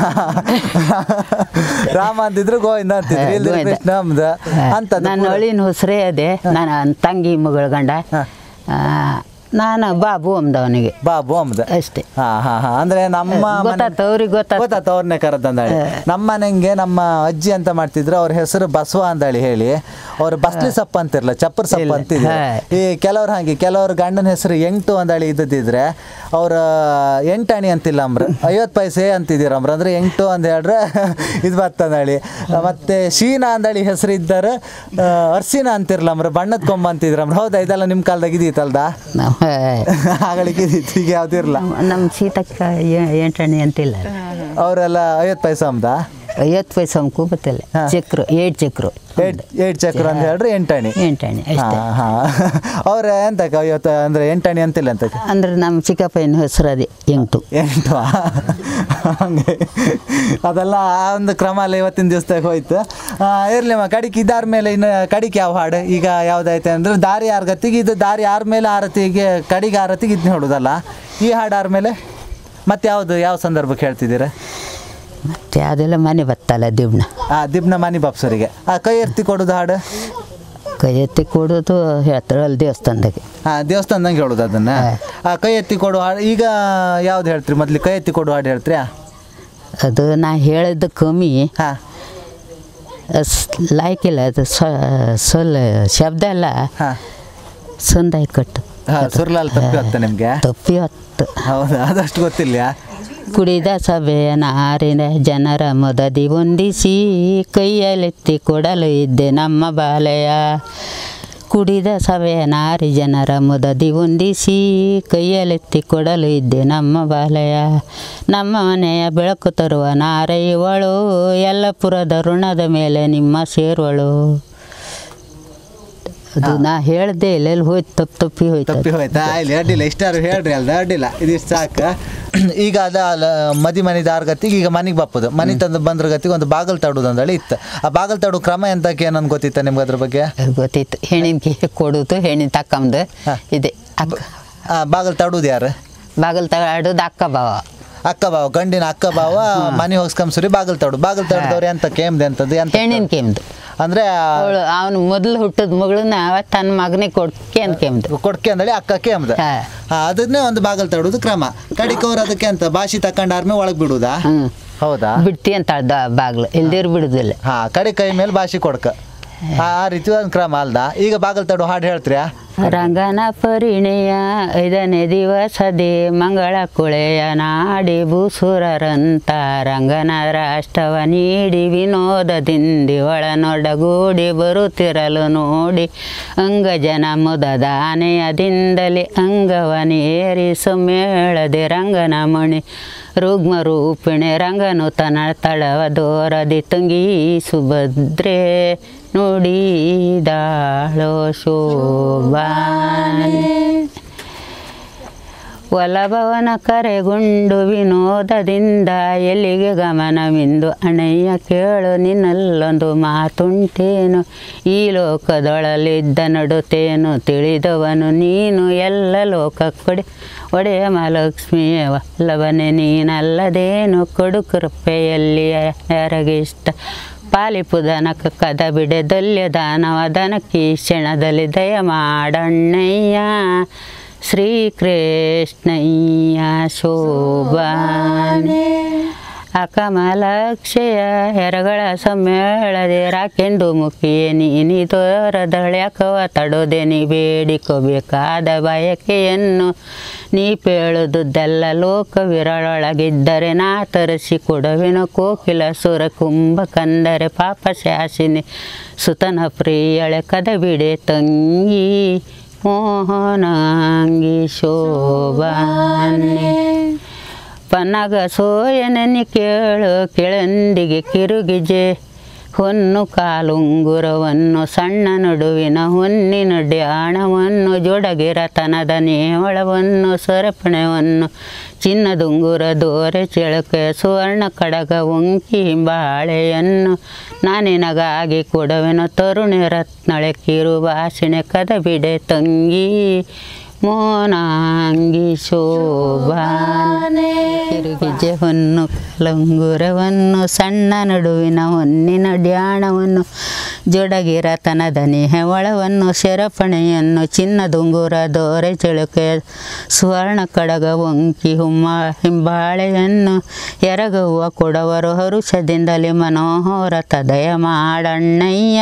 ರಾಮ ಅಂತಿದ್ರು ಗೋವಿಂದ ಅಂತಿದ್ರು ಹಾ, ಇಲ್ದಿದ್ರೆ ಗೋವಿಂದ. ಕೃಷ್ಣ ಅಂಬುದ ಅಂತ ನನ್ನ ಒಳಿನ ಹೊಸರೇ ಅದೇ ನನ್ನ ತಂಗಿ ಮಗಳ ಗಂಡ ಆ, ನಾನು ಬಾಬು ಅಂದವನಿಗೆ ಬಾಬು ಅಂಬುದ ಅಷ್ಟೇ ಹಾ ಹಾ ಹಾ ಅಂದ್ರೆ ನಮ್ಮ ಮನೆ- ಗೊತ್ತಾತ ಅವ್ರಿಗೆ ಗೊತ್ತಾತ ಗೊತ್ತಾತ ಅವ್ರನ್ನೇ ಕರೆದಂದಾಳಿ ನಮ್ಮ ಮನೆಗೆ ನಮ್ಮ ಅಜ್ಜಿ ಅಂತ ಮಾಡ್ತಿದ್ರು ಅವ್ರ ಹೆಸರು ಬಸವ ಅಂದಾಳಿ ಹೇಳಿ ಅವ್ರು ಬಸ್ಲಿ ಸಪ್ಪ ಅಂತಿರ್ಲ ಚಪ್ಪರ್ ಸಪ್ಪ ಇಲ್ಲ. ಅಂತಿದ್ರು ಹಾ. ಈ ಕೆಲವ್ರು ಹಾಗೆ ಕೆಲವ್ರ ಗಂಡನ ಹೆಸರು ಎಂಟು ಅಂದಾಳಿ ಇದ್ದಿದ್ರೆ ಅವ್ರ ಎಂಟಾಣಿ ಅಂತಿಲ್ಲ ಅಂಬ್ರ ಐವತ್ತು ಪೈಸೆ ಅಂತಿದ್ದೀರ ಅಂಬ್ರ ಅಂದ್ರೆ ಎಂಟು ಅಂತ ಹೇಳ್ರೆ ಇದು ಬರ್ತಂದಾಳಿ ಮತ್ತೆ ಶೀನಾ ಅಂದಾಳಿ ಹೆಸರು ಇದ್ದಾರೆ ಅರ್ಸಿನ ಅಂತಿರ್ಲ ಅಂಬ್ರ ಬಣ್ಣದ ಕೊಂಬ ಅಂತಿದ್ರಮ್ರ ಹೌದಾ ಇದೆಲ್ಲ ನಿಮ್ಮ ಕಾಲದಾಗ ಇದೀತಲ್ದ ನಾವು ಆಗಳಿಗೆ ಇದ್ದಿತ್ತು ಈಗ ಯಾವ್ದಿರ್ಲ ನಮ್ಮ ಸೀತಕ್ಕ ಎ- ಎಂಟಣಿ ಅಂತಿಲ್ಲ ಅವರೆಲ್ಲ ಐವತ್ತು ಪೈಸೆ ಅಂಬ್ದ ಐವತ್ತು ಪೈಸೆ ಅಮ್ಕು ಗೊತ್ತಿಲ್ಲ ಹಾ. ಚಕ್ರು ಏಟ್ ಚಕ್ರು ಏಟ್ ಏಟ್ ಚಕ್ರ ಅಂತ ಹೇಳ್ರಿ ಎಂಟಾಣಿ ಎಂಟಾಣಿ ಅಷ್ಟೇ ಹಾಂ ಹಾಂ ಅವ್ರ ಎಂತಕ್ಕ ಇವತ್ತು ಅಂದರೆ ಎಂಟಾಣಿ ಅಂತಿಲ್ಲ ಅಂತ ಅಂದ್ರೆ ನಮ್ಮ ಚಿಕ್ಕಪ್ಪನ ಹೆಸರು ಅದೇ ಎಂಟು ಎಂಟು ಹಂಗೆ ಅದೆಲ್ಲ ಆ ಒಂದು ಕ್ರಮ ಎಲ್ಲ ಇವತ್ತಿನ ದಿವಸದಾಗ ಹೋಯ್ತು ಇರ್ಲಿಮ್ಮ ಕಡಿಕೆ ಇದಾರ ಮೇಲೆ ಇನ್ನು ಕಡಿಕೆ ಯಾವ ಹಾಡು ಈಗ ಯಾವ್ದೈತೆ ಅಂದ್ರೆ ದಾರಿ ಆರ್ಗತಿಗೆ ಇದು ದಾರಿ ಆರ ಮೇಲೆ ಆರತಿಗೆ ಕಡಿಗೆ ಆರತಿಗೆ ಇದನ್ನ ಹೇಳೋದಲ್ಲ ಈ ಹಾಡು ಆರ ಮೇಲೆ ಮತ್ತೆ ಯಾವುದು ಯಾವ ಸಂದರ್ಭಕ್ಕೆ ಹೇಳ್ತಿದ್ದೀರಾ ಮತ್ತೆ ಅದೆಲ್ಲ ಮನೆ ಬತ್ತಲ್ಲ ದಿಬ್ಣ ಆ ದಿಬ್ನ ಮನಿ ಬಾಪ್ಸರಿಗೆ ಆ ಕೈ ಎತ್ತಿ ಕೊಡೋದು ಹಾಡು ಕೈ ಎತ್ತಿ ಕೊಡೋದು ಹೇಳ್ತಾರೆ ಅಲ್ಲಿ ದೇವಸ್ಥಾನದಾಗೆ ಹಾಂ ದೇವಸ್ಥಾನದಂಗೆ ಹೇಳೋದು ಅದನ್ನ ಆ ಕೈ ಎತ್ತಿ ಕೊಡು ಹಾಡು ಈಗ ಯಾವ್ದು ಹೇಳ್ತೀರಿ ಮೊದ್ಲು ಕೈ ಎತ್ತಿ ಕೊಡು ಹಾಡು ಹೇಳ್ತೀರಾ ಅದು ನಾ ಹೇಳಿದ್ದು ಕಮ್ಮಿ ಹಾಂ ಸ್- ಲಾಯ್ಕಿಲ್ಲ ಅದು ಸೊಲ್ಲ ಶಬ್ದ ಎಲ್ಲ ಹಾಂ ಸಂದಾಯಿ ಕಟ್ಟು ಹಾಂ ಸುರ್ಲಾಲ್ ತಪ್ಪಿ ಹೊತ್ತ ನಿಮಗೆ ತಪ್ಪಿ ಹೊತ್ತು ಹೌದಾ ಅದಷ್ಟು ಗೊತ್ತಿಲ್ಲ ಕುಡಿದ ಸಭೆಯ ನಾರಿನ ಜನರ ಮೊದದಿ ಹೊಂದಿಸಿ ಕೈಯಲೆತ್ತಿ ಕೊಡಲು ಇದ್ದೆ ನಮ್ಮ ಬಾಲೆಯ ಕುಡಿದ ಸಭೆಯ ನಾರಿ ಜನರ ಮೊದದಿ ಹೊಂದಿಸಿ ಕೈಯಲೆತ್ತಿ ಕೊಡಲು ಇದ್ದೆ ನಮ್ಮ ಬಾಲೆಯ ನಮ್ಮ ಮನೆಯ ಬೆಳಕು ತರುವ ನಾರೆ ಇವಳು ಯಲ್ಲಪುರದ ಋಣದ ಮೇಲೆ ನಿಮ್ಮ ಸೇರುವಳು ಅದು ನಾ ಹೇಳ್ದೆ ಎಲ್ಲೆಲ್ಲಿ ಹೋಯ್ತು ತಪ್ಪು ತಪ್ಪಿ ಹೋಯ್ತು ತಪ್ಪಿ ಹೋಯ್ತಾ ಇಲ್ಲಿ ಅಡ್ಡಿಲ್ಲ ಇಷ್ಟಾರು ಹೇಳ್ರಿ ಅಲ್ದ ಅಡ್ಡಿಲ್ಲ ಇದಿಷ್ಟು ಸಾಕು ಈಗ ಅದ ಅಲ್ಲ ಮದಿ ಮನಿ ದಾರ್ಗತಿಗೆ ಈಗ ಮನೆಗೆ ಬಪ್ಪದು ಮನೆ ತಂದು ಬಂದ್ರ ಗತಿಗೆ ಒಂದು ಬಾಗಲ್ ತಡೋದು ಅಂದೇಳಿ ಇತ್ತು ಆ ಬಾಗಲ್ ತಡು ಕ್ರಮ ಎಂತಕ್ಕೆ ಏನನ್ ಗೊತ್ತಿತ್ತ ನಿಮ್ಗೆ ಅದ್ರ ಬಗ್ಗೆ ಅದು ಗೊತ್ತಿತ್ತು ಹೆಣ್ಣಿನ ಕೊಡೋದು ಹೆಣ್ಣಿನ ತಕ್ಕಂದು ಹಾ. ಇದೆ ಅಕ್ಕ ಆ ಬಾಗಲ್ ತಡುದು ಯಾರು ಬಾಗಿಲು ತಗಾಡೋದು ಅಕ್ಕ ಭಾವ ಅಕ್ಕ ಬಾವ ಗಂಡಿನ ಅಕ್ಕ ಬಾವ ಮನೆ ಹೋಗ್ಸ್ಕೊಂಬ್ಸುರಿ ಬಾಗಲ್ ತಡು ಬಾಗಲ್ ತಡ್ದವ್ರು ಎಂತ ಕೇಮ್ದೆ ಅಂತದ್ದು ಎಂತ ಹೆಣ್ಣಿನ ಕೆಮ್ದು ಅಂದ್ರೆ ಅವಳು ಅವನು ಮೊದಲು ಹುಟ್ಟಿದ ಮಗಳನ್ನ ತನ್ನ ಮಗನಿಗೆ ಕೊಡ್ಕೆ ಅಂತ ಕೆಮ್ದು ಕೊಡ್ಕೆ ಅಂದೇಳಿ ಅಕ್ಕ ಕೇಮ್ದ ಹಾ. ಅದನ್ನೇ ಒಂದು ಬಾಗಲ್ ತಡುದು ಕ್ರಮ ಕಡಿಕವ್ರು ಅದಕ್ಕೆ ಅಂತ ಭಾಷಿ ತಕೊಂಡಾರ್ಮೆ ಒಳಗ್ ಬಿಡುದಾ ಹ್ಞೂ ಹೌದಾ ಬಿಡ್ತಿ ಅಂತ ಅಳ್ದ ಬಾಗ್ಲು ಇಲ್ದಿರ್ ಬಿಡುದಿಲ್ಲ ಹಾ ಕಡೆ ಕೈ ಮೇಲೆ ಭಾಷೆ ಕೊಡ್ಕ ಆ ಆ ರೀತಿ ಒಂದು ಕ್ರಮ ಅಲ್ದ ಈಗ ಬಾಗಲ್ ತಡು ಹಾಡು ಹೇಳ್ತೀರಾ ರಂಗನ ಪರಿಣಯ ಐದನೇ ದಿವಸದೆ ಮಂಗಳ ಕುಳೆಯ ನಾಡಿ ಭೂಸುರರಂತ ರಂಗನ ರಾಷ್ಟ್ರವ ನೀಡಿ ವಿನೋದದಿಂದಿ ಒಳನೊಡಗೂಡಿ ಬರುತ್ತಿರಲು ನೋಡಿ ಅಂಗಜನ ಮುದದ ಆನೆಯದಿಂದಲೇ ಅಂಗವನೇರಿ ಸುಮೇಳದೆ ರಂಗನ ಮಣಿ ರುಗ್ಮ ರೂಪಿಣೆ ರಂಗನು ತನ ತಳವ ದೋರದಿ ತಂಗಿ ಸುಭದ್ರೆ ನುಡಿದಾಳೋ ಶೋಭಾನೆ ಒಲಭವನ ಕರೆಗುಂಡು ವಿನೋದದಿಂದ ಎಲ್ಲಿಗೆ ಗಮನವಿಂದು ಅಣಯ್ಯ ಕೇಳು ನಿನ್ನಲ್ಲೊಂದು ಮಾತುಂಟೇನು ಈ ಲೋಕದೊಳಲಿದ್ದ ನಡುತ್ತೇನು ತಿಳಿದವನು ನೀನು ಎಲ್ಲ ಲೋಕ ಕೊಡಿ ಒಡೆಯ ಮಹಾಲಕ್ಷ್ಮಿಯ ವಲ್ಲಭನೆ ನೀನಲ್ಲದೇನು ಕೊಡು ಕೃಪೆಯಲ್ಲಿ ಯಾರಗಿಷ್ಟ ಪಾಲಿಪುದನಕ ಕದ ಬಿಡೆ ದೊಲ್ಯ ದಾನವ ದನಕಿ ಕ್ಷಣದಲ್ಲಿ ದಯ ಮಾಡಣ್ಣಯ್ಯ ಶ್ರೀಕೃಷ್ಣಯ್ಯ ಶೋಭಾನೆ ಅಕಮಲಕ್ಷಯ ಹೆರಗಳ ಸಮ್ಮೇಳದೆ ರಾಕೆಂದು ಮುಖಿಯೇ ನೀನಿದೋರದಳ್ಯಾಕವ ತಡೋದೆ ನೀ ಬೇಡಿಕೋಬೇಕಾದ ಬಯಕೆಯನ್ನು ನೀ ಪೇಳುದುದೆಲ್ಲ ಲೋಕ ವಿರಳೊಳಗಿದ್ದರೆ ನಾ ತರಿಸಿ ಕೊಡುವೆನು ಕೋಕಿಲ ಸುರ ಕುಂಭ ಕಂದರೆ ಪಾಪ ಶಾಸಿನಿ ಸುತನ ಪ್ರಿಯಳೆ ಕದ ಬಿಡೆ ತಂಗಿ ಮೋಹನಾಂಗಿ ಶೋಭಾನೆ ಪನ್ನಗ ಸೋಯನನಿ ಕೇಳು ಕೆಳಂದಿಗೆ ಕಿರುಗಿಜೆ ಹೊನ್ನು ಕಾಲುಂಗುರವನ್ನು ಸಣ್ಣ ನಡುವಿನ ಹೊನ್ನಿನ ಡ್ಯಾಣವನ್ನು ಜೋಡಗಿರತನದ ನೇವಳವನ್ನು ಸರಪಣೆಯನ್ನು ಚಿನ್ನದುಂಗುರ ದೋರೆ ಚಿಳಕೆ ಸುವರ್ಣ ಕಡಗ ಒಂಕಿ ಬಾಳೆಯನ್ನು ನಾನಿನಗಾಗಿ ಕೊಡವೆನು ತರುಣಿ ರತ್ನಳೆ ಕಿರು ಭಾಷಣೆ ಕದ ಬಿಡೆ ತಂಗಿ ಮೋನಾಂಗಿ ಶೋಭಾನೆ ಕಿರುಗಿಜೆ ಹೊನ್ನು ಕಲಂಗುರವನ್ನು ಸಣ್ಣ ನಡುವಿನ ಹೊನ್ನಿನ ಡ್ಯಾಣವನ್ನು ಜೊಡಗಿರತನದ ಹೆವಳವನ್ನು ಸೆರಪಣೆಯನ್ನು ಚಿನ್ನದುಂಗುರ ದೋರೆ ಚಿಳುಕೆ ಸುವರ್ಣ ಕಡಗ ಒಂಕಿ ಹುಮ್ಮ ಹಿಂಬಾಳೆಯನ್ನು ಎರಗುವ ಕೊಡವರು ಹರುಷದಿಂದಲೇ ಮನೋಹರ ದಯ ಮಾಡಣ್ಣಯ್ಯ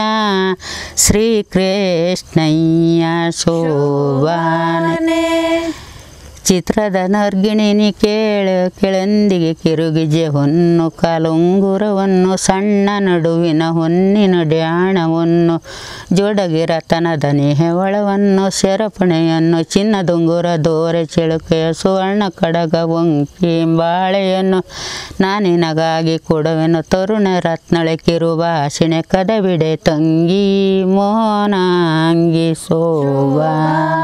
ಶ್ರೀಕೃಷ್ಣಯ್ಯ ಶೋಭಾನೆ ಚಿತ್ರದ ನರ್ಗಿಣಿನಿ ಕೇಳು ಕೆಳಂದಿಗೆ ಕಿರುಗಿಜೆ ಹೊನ್ನು ಕಾಲುಂಗುರವನ್ನು ಸಣ್ಣ ನಡುವಿನ ಹೊನ್ನಿನ ಡ್ಯಾಣವನ್ನು ಜೋಡಗಿ ರತನದ ಹೆವಳವನ್ನು ಸೆರಪಣೆಯನ್ನು ಚಿನ್ನದುಂಗುರ ದೋರೆ ಚಿಳುಕೆಯ ಸುವರ್ಣ ಕಡಗ ಒಂಕಿ ಬಾಳೆಯನ್ನು ನಾನಿನಗಾಗಿ ಕೊಡುವೆನು ತರುಣ ರತ್ನಳೆ ಕಿರುಭಾಷಿಣೆ ಕದಬಿಡೆ ತಂಗಿ ಮೋನಾಂಗಿ ಸೋಬಾ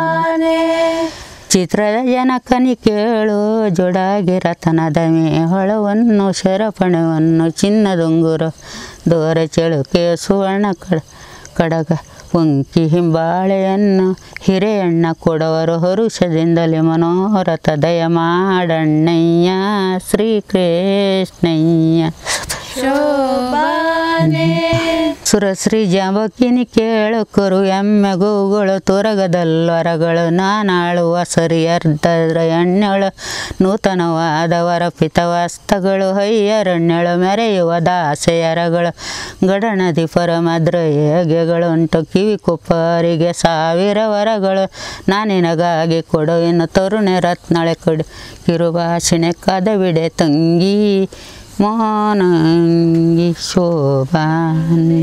ಚಿತ್ರದ ಜನಕನಿ ಕೇಳು ಜೋಡಾಗಿ ರತನದ ಮೇಹೊಳವನ್ನು ಶರಪಣವನ್ನು ಚಿನ್ನದುಂಗುರ ದೋರ ಚೆಳುಕೆ ಸುವರ್ಣ ಕಡ ಕಡಗ ಒಂಕಿ ಹಿಂಬಾಳೆಯನ್ನು ಹಿರೆಯಣ್ಣ ಕೊಡವರು ಹರುಷದಿಂದಲೇ ಮನೋರಥ ದಯ ಮಾಡಣ್ಣಯ್ಯ ಶ್ರೀಕೃಷ್ಣಯ್ಯ ಸುರಶ್ರೀ ಜಾಂಬಕ್ಕಿನಿ ಕೇಳು ಕರು ಎಮ್ಮೆ ಗೋಗಳು ತೊರಗದಲ್ವರಗಳು ನಾನಾಳುವ ಸರಿ ಅರ್ಧದ್ರ ಎಣ್ಣೆಳು ನೂತನವಾದ ವರಪಿತವಸ್ತಗಳು ಹಯ್ಯರಣ್ಯಳು ಮೆರೆಯುವ ದಾಸೆಯರಗಳು ಗಡನದಿ ಪರಮದ್ರಯಗೆಗಳುಂಟು ಕಿವಿ ಕುಪ್ಪರಿಗೆ ಸಾವಿರ ವರಗಳು ನಾನಿನಗಾಗಿ ಕೊಡುವೆನು ತರುಣೆ ರತ್ನಳೆ ಕೊಡು ಕಿರುಭಾಷಣೆ ಕದವಿಡೆ ತಂಗಿ ಮೋನಂಗಿ ಶೋಭಾನೆ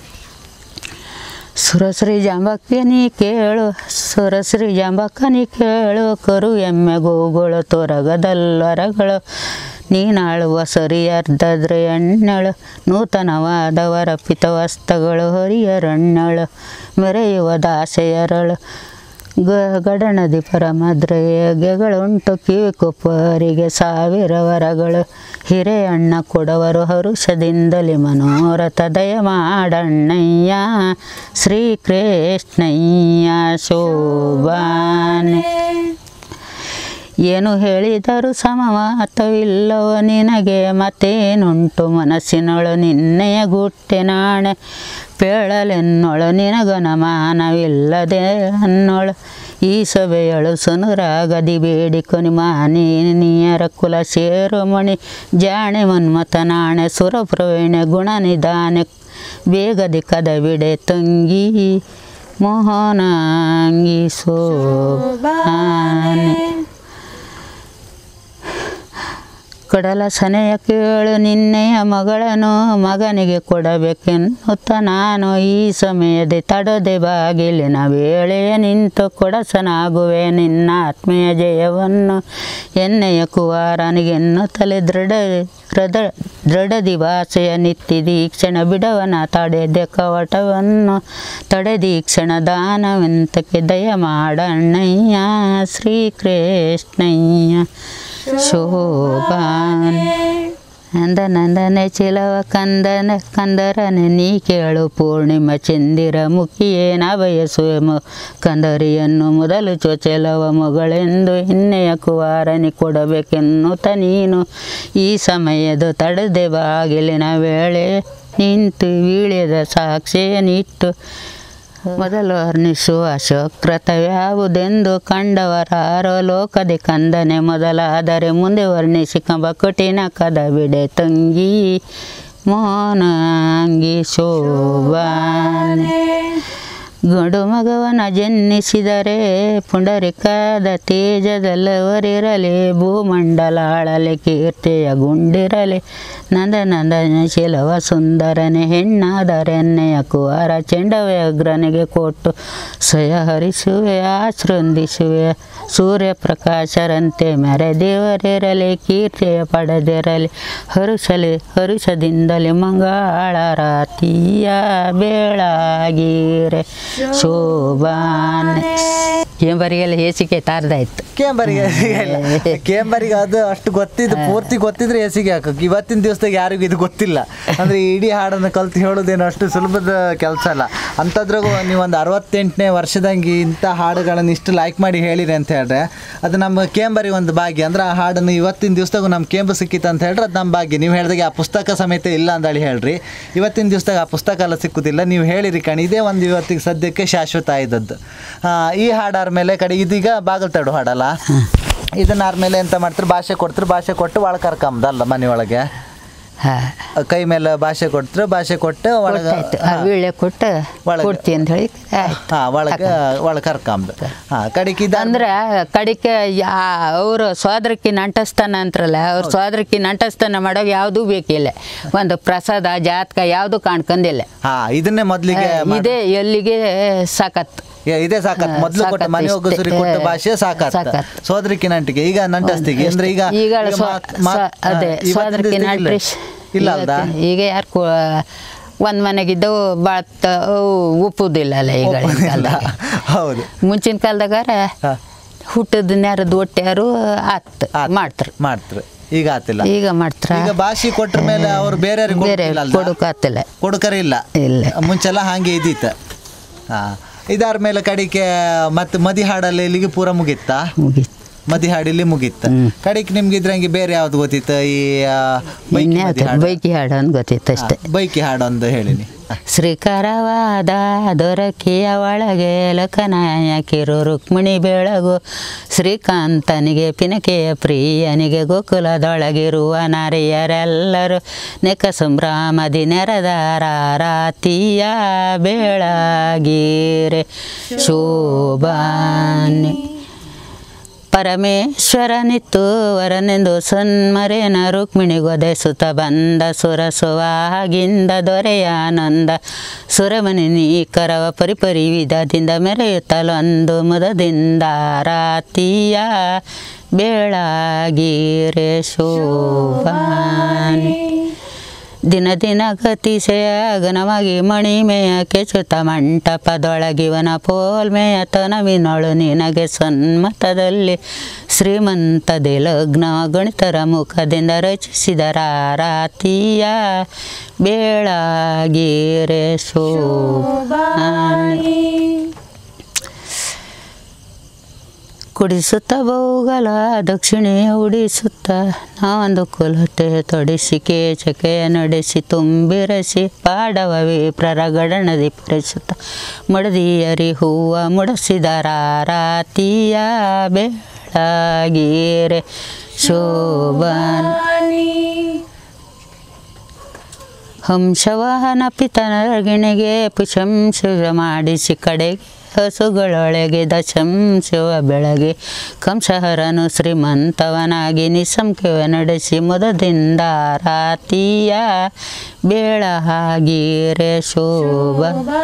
ಸುರಶ್ರೀ ಜಾಂಬಕ್ಕನಿ ಕೇಳು ಸುರಶ್ರೀ ಜಾಂಬಕ್ಕನಿ ಕೇಳು ಕರು ಎಮ್ಮೆ ಗೋಗಳು ತೊರಗದಲ್ಲರಗಳು ನೀನಾಳುವ ಸರಿ ಅರ್ಧದ್ರೆ ಎಣ್ಣಳು ನೂತನವಾದವರ ಪಿತವಸ್ತಗಳು ಹರಿಯರಣ್ಣಳು ಮೆರೆಯುವ ದಾಸೆಯರಳು ಗ ಗಡನದಿ ಪರಮದ್ರೆಯಗೆಗಳುಂಟು ಕಿವಿ ಕೊಪ್ಪರಿಗೆ ಸಾವಿರ ವರಗಳು ಹಿರೆಯಣ್ಣ ಕೊಡವರು ಹರುಷದಿಂದಲೇ ಮನೋರಥ ದಯ ಮಾಡಣ್ಣಯ್ಯ ಶ್ರೀಕೃಷ್ಣಯ್ಯ ಶೋಭಾನೆ ಏನು ಹೇಳಿದರೂ ಸಮವಾತವಿಲ್ಲವ ನಿನಗೆ ಮತ್ತೇನುಂಟು ಮನಸ್ಸಿನೊಳು ನಿನ್ನೆಯ ಗುಟ್ಟೆ ನಾಣೆ ಪೇಳಲೆನ್ನೊಳು ನಿನಗನ ಮಾನವಿಲ್ಲದೆ ಅನ್ನೊಳು ಈ ಸಭೆಯಳು ಸುನುರಾಗದಿ ಬೇಡಿಕೊನಿ ಮಾನೀಯರ ಕುಲ ಸೇರು ಮಣಿ ಜಾಣೆ ಮನ್ಮತ ನಾಣೆ ಸುರಪ್ರವೀಣೆ ಗುಣ ನಿಧಾನೆ ಬೇಗದಿ ಕದವಿಡೆ ತಂಗಿ ಮೋಹನಾಂಗಿ ಸೋಬಾನೆ ಕಡಲ ಸನೆಯ ಕೇಳು ನಿನ್ನೆಯ ಮಗಳನ್ನು ಮಗನಿಗೆ ಕೊಡಬೇಕೆನ್ನುತ್ತ ನಾನು ಈ ಸಮಯದ ತಡದೆ ಬಾಗಿಲಿನ ವೇಳೆಯ ನಿಂತು ಕೊಡಸನಾಗುವೆ ನಿನ್ನ ಆತ್ಮೀಯ ಜಯವನ್ನು ಎಣ್ಣೆಯ ಕುವಾರನಿಗೆನ್ನುತ್ತಲೇ ದೃಢ ದೃಢ ದೃಢದಿ ಭಾಷೆಯ ನಿತ್ಯದಿ ಕ್ಷಣ ಬಿಡವನ ತಡೆದೆ ಕವಟವನ್ನು ತಡೆದಿ ಕ್ಷಣ ದಾನವೆಂತಕ್ಕೆ ದಯ ಮಾಡಣ್ಣಯ್ಯ ಶ್ರೀಕೃಷ್ಣಯ್ಯ ಶೋಭಾನ್ ನಂದ ನಂದನೆ ಚಿಲವ ಕಂದನ ಕಂದರನೆ ನೀ ಕೇಳು ಪೂರ್ಣಿಮ ಚಂದಿರ ಮುಖಿಯೇನ ಬಯಸುವೆ ಕಂದರಿಯನ್ನು ಮೊದಲು ಚೊಚೆಲವ ಮಗಳೆಂದು ಹಿನ್ನೆಯ ಕುವಾರನಿ ಕೊಡಬೇಕೆನ್ನುತ್ತ ನೀನು ಈ ಸಮಯದ ತಡೆದೆ ಬಾಗಿಲಿನ ವೇಳೆ ನಿಂತು ವೀಳ್ಯದ ಸಾಕ್ಷಿಯನಿಟ್ಟು ಮೊದಲು ವರ್ಣಿಸುವ ಶೋಕ್ರತವ್ಯಾವುದೆಂದು ಕಂಡವರಾರೋ ಲೋಕದಿ ಕಂದನೆ ಮೊದಲಾದರೆ ಮುಂದೆ ವರ್ಣಿಸಿ ಕಂಬ ಕಠಿಣ ಕದ ಬಿಡೆ ತಂಗಿ ಮೋನಾಂಗಿ ಶೋಭಾನೆ ಗಂಡು ಮಗವನ ಜನ್ನಿಸಿದರೆ ಪುಂಡರಿಕಾದ ತೇಜದಲ್ಲವರಿರಲಿ ಭೂಮಂಡಲಾಳಲಿ ಕೀರ್ತಿಯ ಗುಂಡಿರಲಿ ನಂದ ನಂದನ ಶಿಲವ ಸುಂದರನೆ ಹೆಣ್ಣಾದರೆನ್ನೆಯ ಕುವಾರ ಚೆಂಡವ್ಯಗ್ರನಿಗೆ ಕೊಟ್ಟು ಸ್ವಯ ಹರಿಸುವೆ ಆಶ್ರಂದಿಸುವೆ ಸೂರ್ಯ ಪ್ರಕಾಶರಂತೆ ಮೆರೆದೇವರಿರಲಿ ಕೀರ್ತಿಯ ಪಡೆದಿರಲಿ ಹರುಸಲಿ ಹರುಷದಿಂದಲೇ ಮಂಗಳಾರತಿಯ ಬೆಳಗಿರೆ ಶೋಭಾನೆ ಕೇಂಬರಿಗೆಲ್ಲ ಹೇಸಿಗೆ ತಾರ್ದಾಯ್ತು ಕೇಂಬರಿಗೆ ಇಲ್ಲ ಕೇಂಬರಿಗೆ ಅದು ಅಷ್ಟು ಗೊತ್ತಿದ್ದು ಪೂರ್ತಿ ಗೊತ್ತಿದ್ರೆ ಎಸಿಗೆ ಹಾಕಕ್ಕೆ ಇವತ್ತಿನ ದಿವಸದಾಗ ಯಾರಿಗೂ ಇದು ಗೊತ್ತಿಲ್ಲ ಅಂದ್ರೆ ಇಡೀ ಹಾಡನ್ನು ಕಲ್ತು ಹೇಳೋದೇನು ಅಷ್ಟು ಸುಲಭದ ಕೆಲಸ ಅಲ್ಲ ಅಂಥದ್ರಾಗೂ ನೀವು ಒಂದು ಅರವತ್ತೆಂಟನೇ ವರ್ಷದಂಗೆ ಇಂಥ ಹಾಡುಗಳನ್ನು ಇಷ್ಟು ಲೈಕ್ ಮಾಡಿ ಹೇಳಿರಿ ಅಂತ ಹೇಳಿದ್ರೆ ಅದು ನಮ್ಮ ಕೇಂಬರಿ ಒಂದು ಭಾಗ್ಯ ಅಂದ್ರೆ ಆ ಹಾಡನ್ನು ಇವತ್ತಿನ ದಿವಸದಾಗೂ ನಮ್ಮ ಕೇಂಬು ಸಿಕ್ಕಿತ್ತು ಅಂತ ಹೇಳಿದ್ರೆ ಅದು ನಮ್ಮ ಭಾಗ್ಯ ನೀವು ಹೇಳಿದಾಗ ಆ ಪುಸ್ತಕ ಸಮೇತ ಇಲ್ಲ ಅಂದೇಳಿ ಹೇಳ್ರಿ ಇವತ್ತಿನ ದಿವಸದಾಗ ಆ ಪುಸ್ತಕ ಎಲ್ಲ ಸಿಕ್ಕುದಿಲ್ಲ ನೀವು ಹೇಳಿರಿ ಕಣಿ ಇದೇ ಒಂದು ಇವತ್ತಿಗೆ ಸದ್ಯಕ್ಕೆ ಶಾಶ್ವತ ಇದ್ದದ್ದು ಆ, ಈ ಹಾಡಾದ ಮೇಲೆ ಕಡೆ ಇದೀಗ ಬಾಗಲ್ತಾಡು ಹಾಡಲ್ಲ ಇದನ್ನ ಆದ್ಮೇಲೆ ಎಂತ ಮಾಡ್ತಾರೆ ಭಾಷೆ ಕೊಡ್ತಾರೆ ಭಾಷೆ ಕೊಟ್ಟು ಒಳ ಕರ್ಕೊಂಬದಲ್ಲ ಮನೆಯೊಳಗೆ ಹಾಂ ಕೈ ಮೇಲೆ ಭಾಷೆ ಕೊಡ್ತಾರೆ ಭಾಷೆ ಕೊಟ್ಟು ಒಳಗೆ ಕೊಟ್ಟಾಯ್ತು ಆ ವೀಳ್ಯ ಕೊಟ್ಟು ಒಳಗೆ. ಕೊಡ್ತಿ ಅಂತ ಹೇಳಿ ಆಯ್ತು ಹಾ ಒಳಗೆ ಒಳಗೆ ಕರ್ಕೊಂಬ ಹಾ ಕಡಿಕೆ ಇದ ಅಂದ್ರೆ ಕಡಿಕೆ ಅವರು ಸೋದರಕ್ಕಿ ನಂಟಸ್ತಾನ ಅಂತಾರಲ್ಲ ಅವ್ರ ಸೋದರಕ್ಕಿ ನಂಟಸ್ತಾನ ಮಾಡೋಕೆ ಯಾವುದೂ ಬೇಕಿಲ್ಲ ಒಂದು ಪ್ರಸಾದ ಜಾತಕ ಯಾವುದು ಕಾಣ್ಕೊಂಡಿಲ್ಲ ಹಾ ಇದನ್ನೇ ಮೊದ್ಲಿಗೆ ಮಾಡ್- ಇದೇ ಎಲ್ಲಿಗೆ ಸಾಕತ್ತು ಏ, ಇದೇ ಸಾಕತ್ ಹಾ, ಮೊದ್ಲು ಕೊಟ್ಟ ಸಾಕತ್ ಮನೆ ಇಷ್ಟೇ. ಹೋಗೋಸರಿ ಕೊಟ್ಟ ಏ, ಭಾಷೆ ಸಾಕತ್ ಸಾಕತ್. ಸೋದರಿಕಿ ನಂಟಿಗೆ ಈಗ ನಂಟಸ್ತಿಗೆ ಅಂದ್ರೆ ಈಗ ಈಗ ಈಗ ಸ್ವ- ಮಾತ್- ಮಾತ್- ಸ್ವ- ಅದೇ ಹಾ, ಇವತ್ತಿನ ಸೋದರಕ್ಕಿ ದಿವ್ಸಕ್ಕೆ ಇಲ್ಲ. ನಂಟ್ರಿಶ್ ಇಲ್ಲ ಅಲ್ದಾ ಈಗ ಯಾರು ಕೊ ಒಂದು ಮನೆಗಿದ್ದವು ಬಾಳ್ತ ಉಪ್ಪುದಿಲ್ಲ ಅಲ್ಲ ಈಗ ಇಲ್ಲ. ಹೌದು ಮುಂಚಿನ ಕಾಲದಾಗಾರ ಹಾ. ಹುಟ್ಟದ ನ್ಯಾರದ್ದು ಹೊಟ್ಟೆಯಾರು ಆತ್ ಆತ್. ಮಾಡ್ತಾರೆ ಮಾಡ್ತಾರೆ ಈಗ ಆತಿಲ್ಲ ಈಗ ಮಾಡ್ತಾರ ಈಗ ಭಾಷೆ ಕೊಟ್ರ ಮೇಲೆ ಅವ್ರು ಬೇರೆ ಬೇರೆ ಕೊಡೋಕಾತಿಲ್ಲ ಕೊಡುಕರೆ ಇಲ್ಲ ಇಲ್ಲ. ಮುಂಚೆಲ್ಲ ಹಾಗೆ ಇದ್ದಿತ್ತ ಹಾ ಇದಾರ ಮೇಲೆ ಕಡಿಕೆ ಮತ್ತೆ ಮದಿ ಹಾಡಲ್ಲಿ ಇಲ್ಲಿಗೆ ಪೂರ ಮುಗಿತ್ತಾ ಮುಗೀತು ಮದಿ ಹಾಡಿಲ್ಲಿ ಮುಗಿತ್ತ ಹ್ಮ್. ಕಡಿಕೆ ನಿಮ್ಗೆ ಇದ್ರಂಗೆ ಬೇರೆ ಯಾವ್ದು ಗೊತ್ತಿತ್ತ ಈ ಆ, ಬೈಕಿ ಮದಿ ಇನ್ಯಾವ್ದು ಹಾಡು? ಬೈಕಿ ಹಾಡು ಅಂತ ಗೊತ್ತಿತ್ತು ಅಷ್ಟೇ ಹಾ, ಬೈಕಿ ಹಾಡೊಂದು ಹೇಳಿನಿ ಶ್ರೀಕರವಾದ ದೊರಕಿಯ ಒಳಗೆ ಲೋಕನಾಯಕಿರು ರುಕ್ಮಿಣಿ ಬೆಳಗು ಶ್ರೀಕಾಂತನಿಗೆ ಪಿನಕೆಯ ಪ್ರಿಯನಿಗೆ ಗೋಕುಲದೊಳಗಿರುವ ನಾರಿಯರೆಲ್ಲರೂ ನೆಕ ಸಂಭ್ರಮದಿ ನೆರೆದಾರ ರಾತಿಯ ಬೆಳಗೀರೆ ಶೋಭಾನಿ ಪರಮೇಶ್ವರನಿತ್ತು ವರನೆಂದು ಸನ್ಮರೇನ ರುಕ್ಮಿಣಿಗೊದೆಸುತ್ತ ಬಂದ ಸುರಸುವಾಗಿಂದ ದೊರೆಯಾನಂದ ಸುರಮನಿ ನೀ ಕರವ ಪರಿಪರಿ ವಿಧದಿಂದ ಮೆರೆಯುತ್ತಲೊಂದು ಮುದದಿಂದ ರಾತಿಯ ಬೆಳಗೀರೆ ಶೋಭಾನಿ ದಿನ ದಿನ ಗತಿಸೆಯ ಗನವಾಗಿ ಮಣಿಮೆಯ ಕೆಚುತ ಮಂಟಪದೊಳಗಿವನ ಪೋಲ್ಮೆಯ ತನವಿನೊಳು ನಿನಗೆ ಸನ್ಮತದಲ್ಲಿ ಶ್ರೀಮಂತದೆ ಲಗ್ನ ಗಣಿತರ ಮುಖದಿಂದ ರಚಿಸಿದರ ರಾತಿಯ ಬೇಳಾಗಿರೆ ಶೋಭಾನಿ ಕುಡಿಸುತ್ತ ಬಹುಗಲ ದಕ್ಷಿಣೆಯ ಉಡಿಸುತ್ತ ನಾವೊಂದು ಕುಲತೆ ತೊಡಿಸಿ ಕೇಚಕೆಯ ನಡೆಸಿ ತುಂಬಿರಸಿ ಪಾಡವ ವಿಪ್ರರ ಗಡಣದಿ ಪರಿಸುತ್ತ ಮಡದಿಯರಿ ಹೂವ ಮುಡಸಿದರ ರಾತಿಯ ಬೆಳಗೀರೆ ಶೋಭಾನ್ ಹಂಸವಾಹನ ಪಿತನರಗಿಣಿಗೆ ಪುಷಂಶ ಮಾಡಿಸಿ ಕಡೆಗೆ ಹಸುಗಳೊಳಗೆ ದಶಂಶವ ಬೆಳಗ್ಗೆ ಕಂಸಹರನು ಶ್ರೀಮಂತವನಾಗಿ ನಿಸಂಖ್ಯವ ನಡೆಸಿ ಮುದದಿಂದ ರಾತಿಯ ಬೇಳಹಾಗಿರೆ ಶೋಭ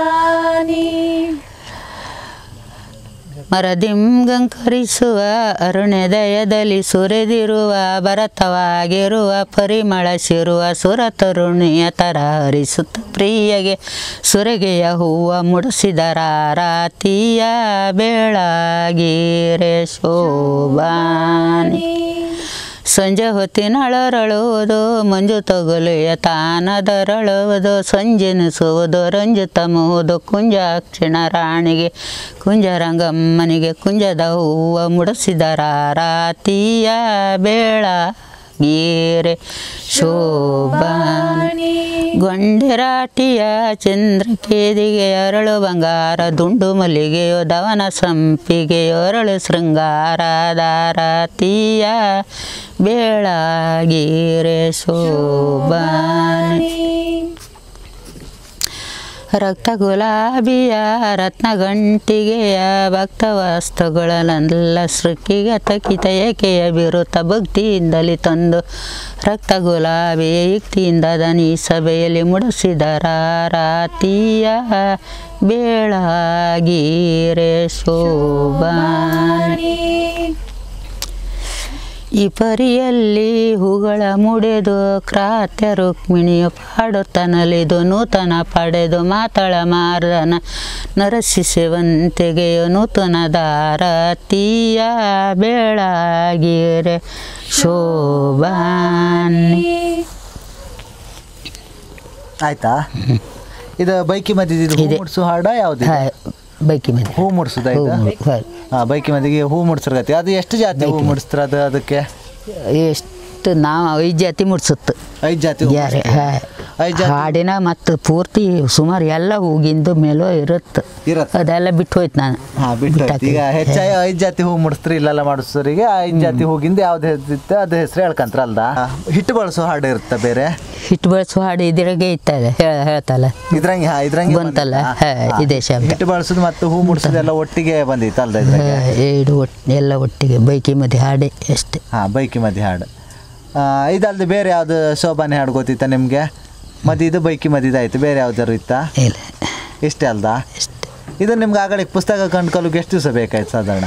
ಮರದಿಂಗಂಕರಿಸುವ ಅರುಣೋದಯದಲ್ಲಿ ಸುರಿದಿರುವ ಭರತವಾಗಿರುವ ಪರಿಮಳಸಿರುವ ಸುರ ತರುಣಿಯ ತರ ಹರಿಸುತ್ತ ಪ್ರಿಯಗೆ ಸುರಗೆಯ ಹೂವ ಮುಡಿಸಿದರ ರಾತಿಯ ಬೆಳಗೀರೆ ಶೋಭಾನಿ ಸಂಜೆ ಹೊತ್ತಿನಳರಳುವುದು ಮಂಜು ತಗುಲೆಯ ತಾನದರಳುವುದು ಸಂಜೆನಿಸುವುದು ರಂಜಿತಮುವುದು ಕುಂಜಾಕ್ಷಿಣ ರಾಣಿಗೆ ಕುಂಜರಂಗಮ್ಮನಿಗೆ ಕುಂಜದ ಹೂವ ಮುಡಿಸಿದರ ರಾತಿಯ ಬೇಳ ಗೀರೆ ಶೋಭಾನಿ ಗೊಂಡೆರಾಟಿಯ ಚಂದ್ರಕೇದಿಗೆ ಅರಳು ಬಂಗಾರ ದುಂಡು ಮಲ್ಲಿಗೆಯೋ ದವನ ಸಂಪಿಗೆಯೋ ಅರಳು ಶೃಂಗಾರದಾರತಿಯ ಬೇಳಗೀರೆ ಶೋಭಾನಿ ರಕ್ತ ಗುಲಾಬಿಯ ರತ್ನ ಗಂಟಿಗೆಯ ಭಕ್ತ ವಸ್ತುಗಳನ್ನೆಲ್ಲ ಸೃಕ್ಕಿಗೆ ತಕಿತ ಏಕೆಯ ಬಿರುತ್ತ ಭಕ್ತಿಯಿಂದಲೇ ತಂದು ರಕ್ತ ಗುಲಾಬಿಯ ಯುಕ್ತಿಯಿಂದ ದನಿ ಸಭೆಯಲ್ಲಿ ಮುಡಿಸಿದರ ರಾತಿಯ ಬೇಳಗೀರೆ ಶೋಭಾನಿ ಈ ಪರಿಯಲ್ಲಿ ಹೂಗಳ ಮುಡೆದು ಕ್ರಾತ್ಯ ರುಕ್ಮಿಣಿಯು ಪಾಡುತ್ತನಲಿದು ನೂತನ ಪಡೆದು ಮಾತಳ ಮಾರ್ದನ ನರಸಿಸುವಂತೆಗೆಯು ನೂತನ ದಾರತಿಯ ಬೆಳಗಿರೆ ಶೋಭಾನಿ ಆಯ್ತಾ ಇದು ಬೈಕಿ ಮದ್ದಿದ್ದು ಹೂ ಇದೆ. ಮುಡ್ಸು ಹಾಡ ಯಾವ್ದು ಇದು? ಬೈಕಿ ಮೇಲೆ ಹೂ ಮುಡ್ಸುದಾಯ್ತಾ ಹಾ ಬೈಕಿ ಮದಿಗೆ ಹೂ ಮುಡ್ಸಿರ್ಗತಿ ಅದು ಎಷ್ಟು ಜಾತಿ ಹೂ ಮುಡಿಸ್ತಾರ ಅದು ಅದಕ್ಕೆ ಎಷ್ಟು ನಾವು ಐದು ಜಾತಿ ಮುಡ್ಸುತ್ತು ಐದು ಜಾತಿ ಹೂ ಯಾರೇ ಮುಡ್ಸ್ತಾರೆ. ಹಾ ಐದು ಜಾತಿ ಹಾಡಿನ ಮತ್ತು ಪೂರ್ತಿ ಸುಮಾರು ಎಲ್ಲ ಹೂಗಿಂದು ಮೇಲೋ ಇರುತ್ತೆ ಇರತ್ತೆ ಅದೆಲ್ಲ ಬಿಟ್ಟು ಹೋಯ್ತು ನಾನು ಹಾ ಬಿಟ್ಟು ಬಿಟ್ಟಾಕಿ. ಈಗ ಹೆಚ್ಚಾಗಿ ಐದು ಜಾತಿ ಹೂ ಮುಡಿಸ್ತ್ರಿ ಇಲ್ಲೆಲ್ಲ ಮಾಡಿಸೋರಿಗೆ ಐದು ಜಾತಿ ಹೂಗಿಂದ ಯಾವ್ದು ಹೆಸರಿತ್ತು ಅದು ಹೆಸರು ಹೇಳ್ಕಂತ್ರ ಅಲ್ದ ಹಿಟ್ಟು ಬಳಸೋ ಹಾಡು ಇರುತ್ತೆ ಬೇರೆ ಹಿಟ್ಟು ಬಳಸೋ ಹಾಡು ಇದ್ರಾಗೆ ಇರ್ತದೆ ಹೇಳ- ಹೇಳ್ತಲ್ಲ ಇದ್ರಂಗೆ ಹಾ ಇದ್ರಂಗೆ ಬಂತಲ್ಲ? ಬಂದಿತ್ತಾ? ಹಾ, ಹಾ. ಇದೇ ಶಬ್ದ. ಹಿಟ್ಟು ಬಳಸೋದು ಮತ್ತು ಹೂ ಮುಡಿಸೋದು ಎಲ್ಲ ಒಟ್ಟಿಗೆ ಬಂದಿತ್ತು ಅಲ್ದ ಇದ್ರಾಗೆ ಏಡು ಒಟ್ಟು ಎಲ್ಲ ಒಟ್ಟಿಗೆ ಬೈಕಿ ಮಧ್ಯೆ ಹಾಡೆ ಅಷ್ಟೇ ಹಾ ಬೈಕಿ ಮದಿ ಹಾಡು ಆ, ಇದಲ್ದೆ ಬೇರೆ ಯಾವ್ದು ಶೋಭಾನೆ ಹಾಡು ಗೊತ್ತಿತ್ತ ನಿಮಗೆ ಮದಿದು ಬೈಕಿ ಮದಿದಾಯ್ತು ಬೇರೆ ಯಾವ್ದಾರು ಇತ್ತಾ ಇಲ್ಲ ಇಷ್ಟೇ ಅಲ್ದಾ ಅಷ್ಟೇ ಇದು ನಿಮ್ಗೆ ಆಗಲಿಕ್ಕೆ ಪುಸ್ತಕ ಕಂಡ್ಕೊಳಕ್ಕೆ ಎಷ್ಟು ದಿವಸ ಬೇಕಾಯ್ತು ಸಾಧಾರಣ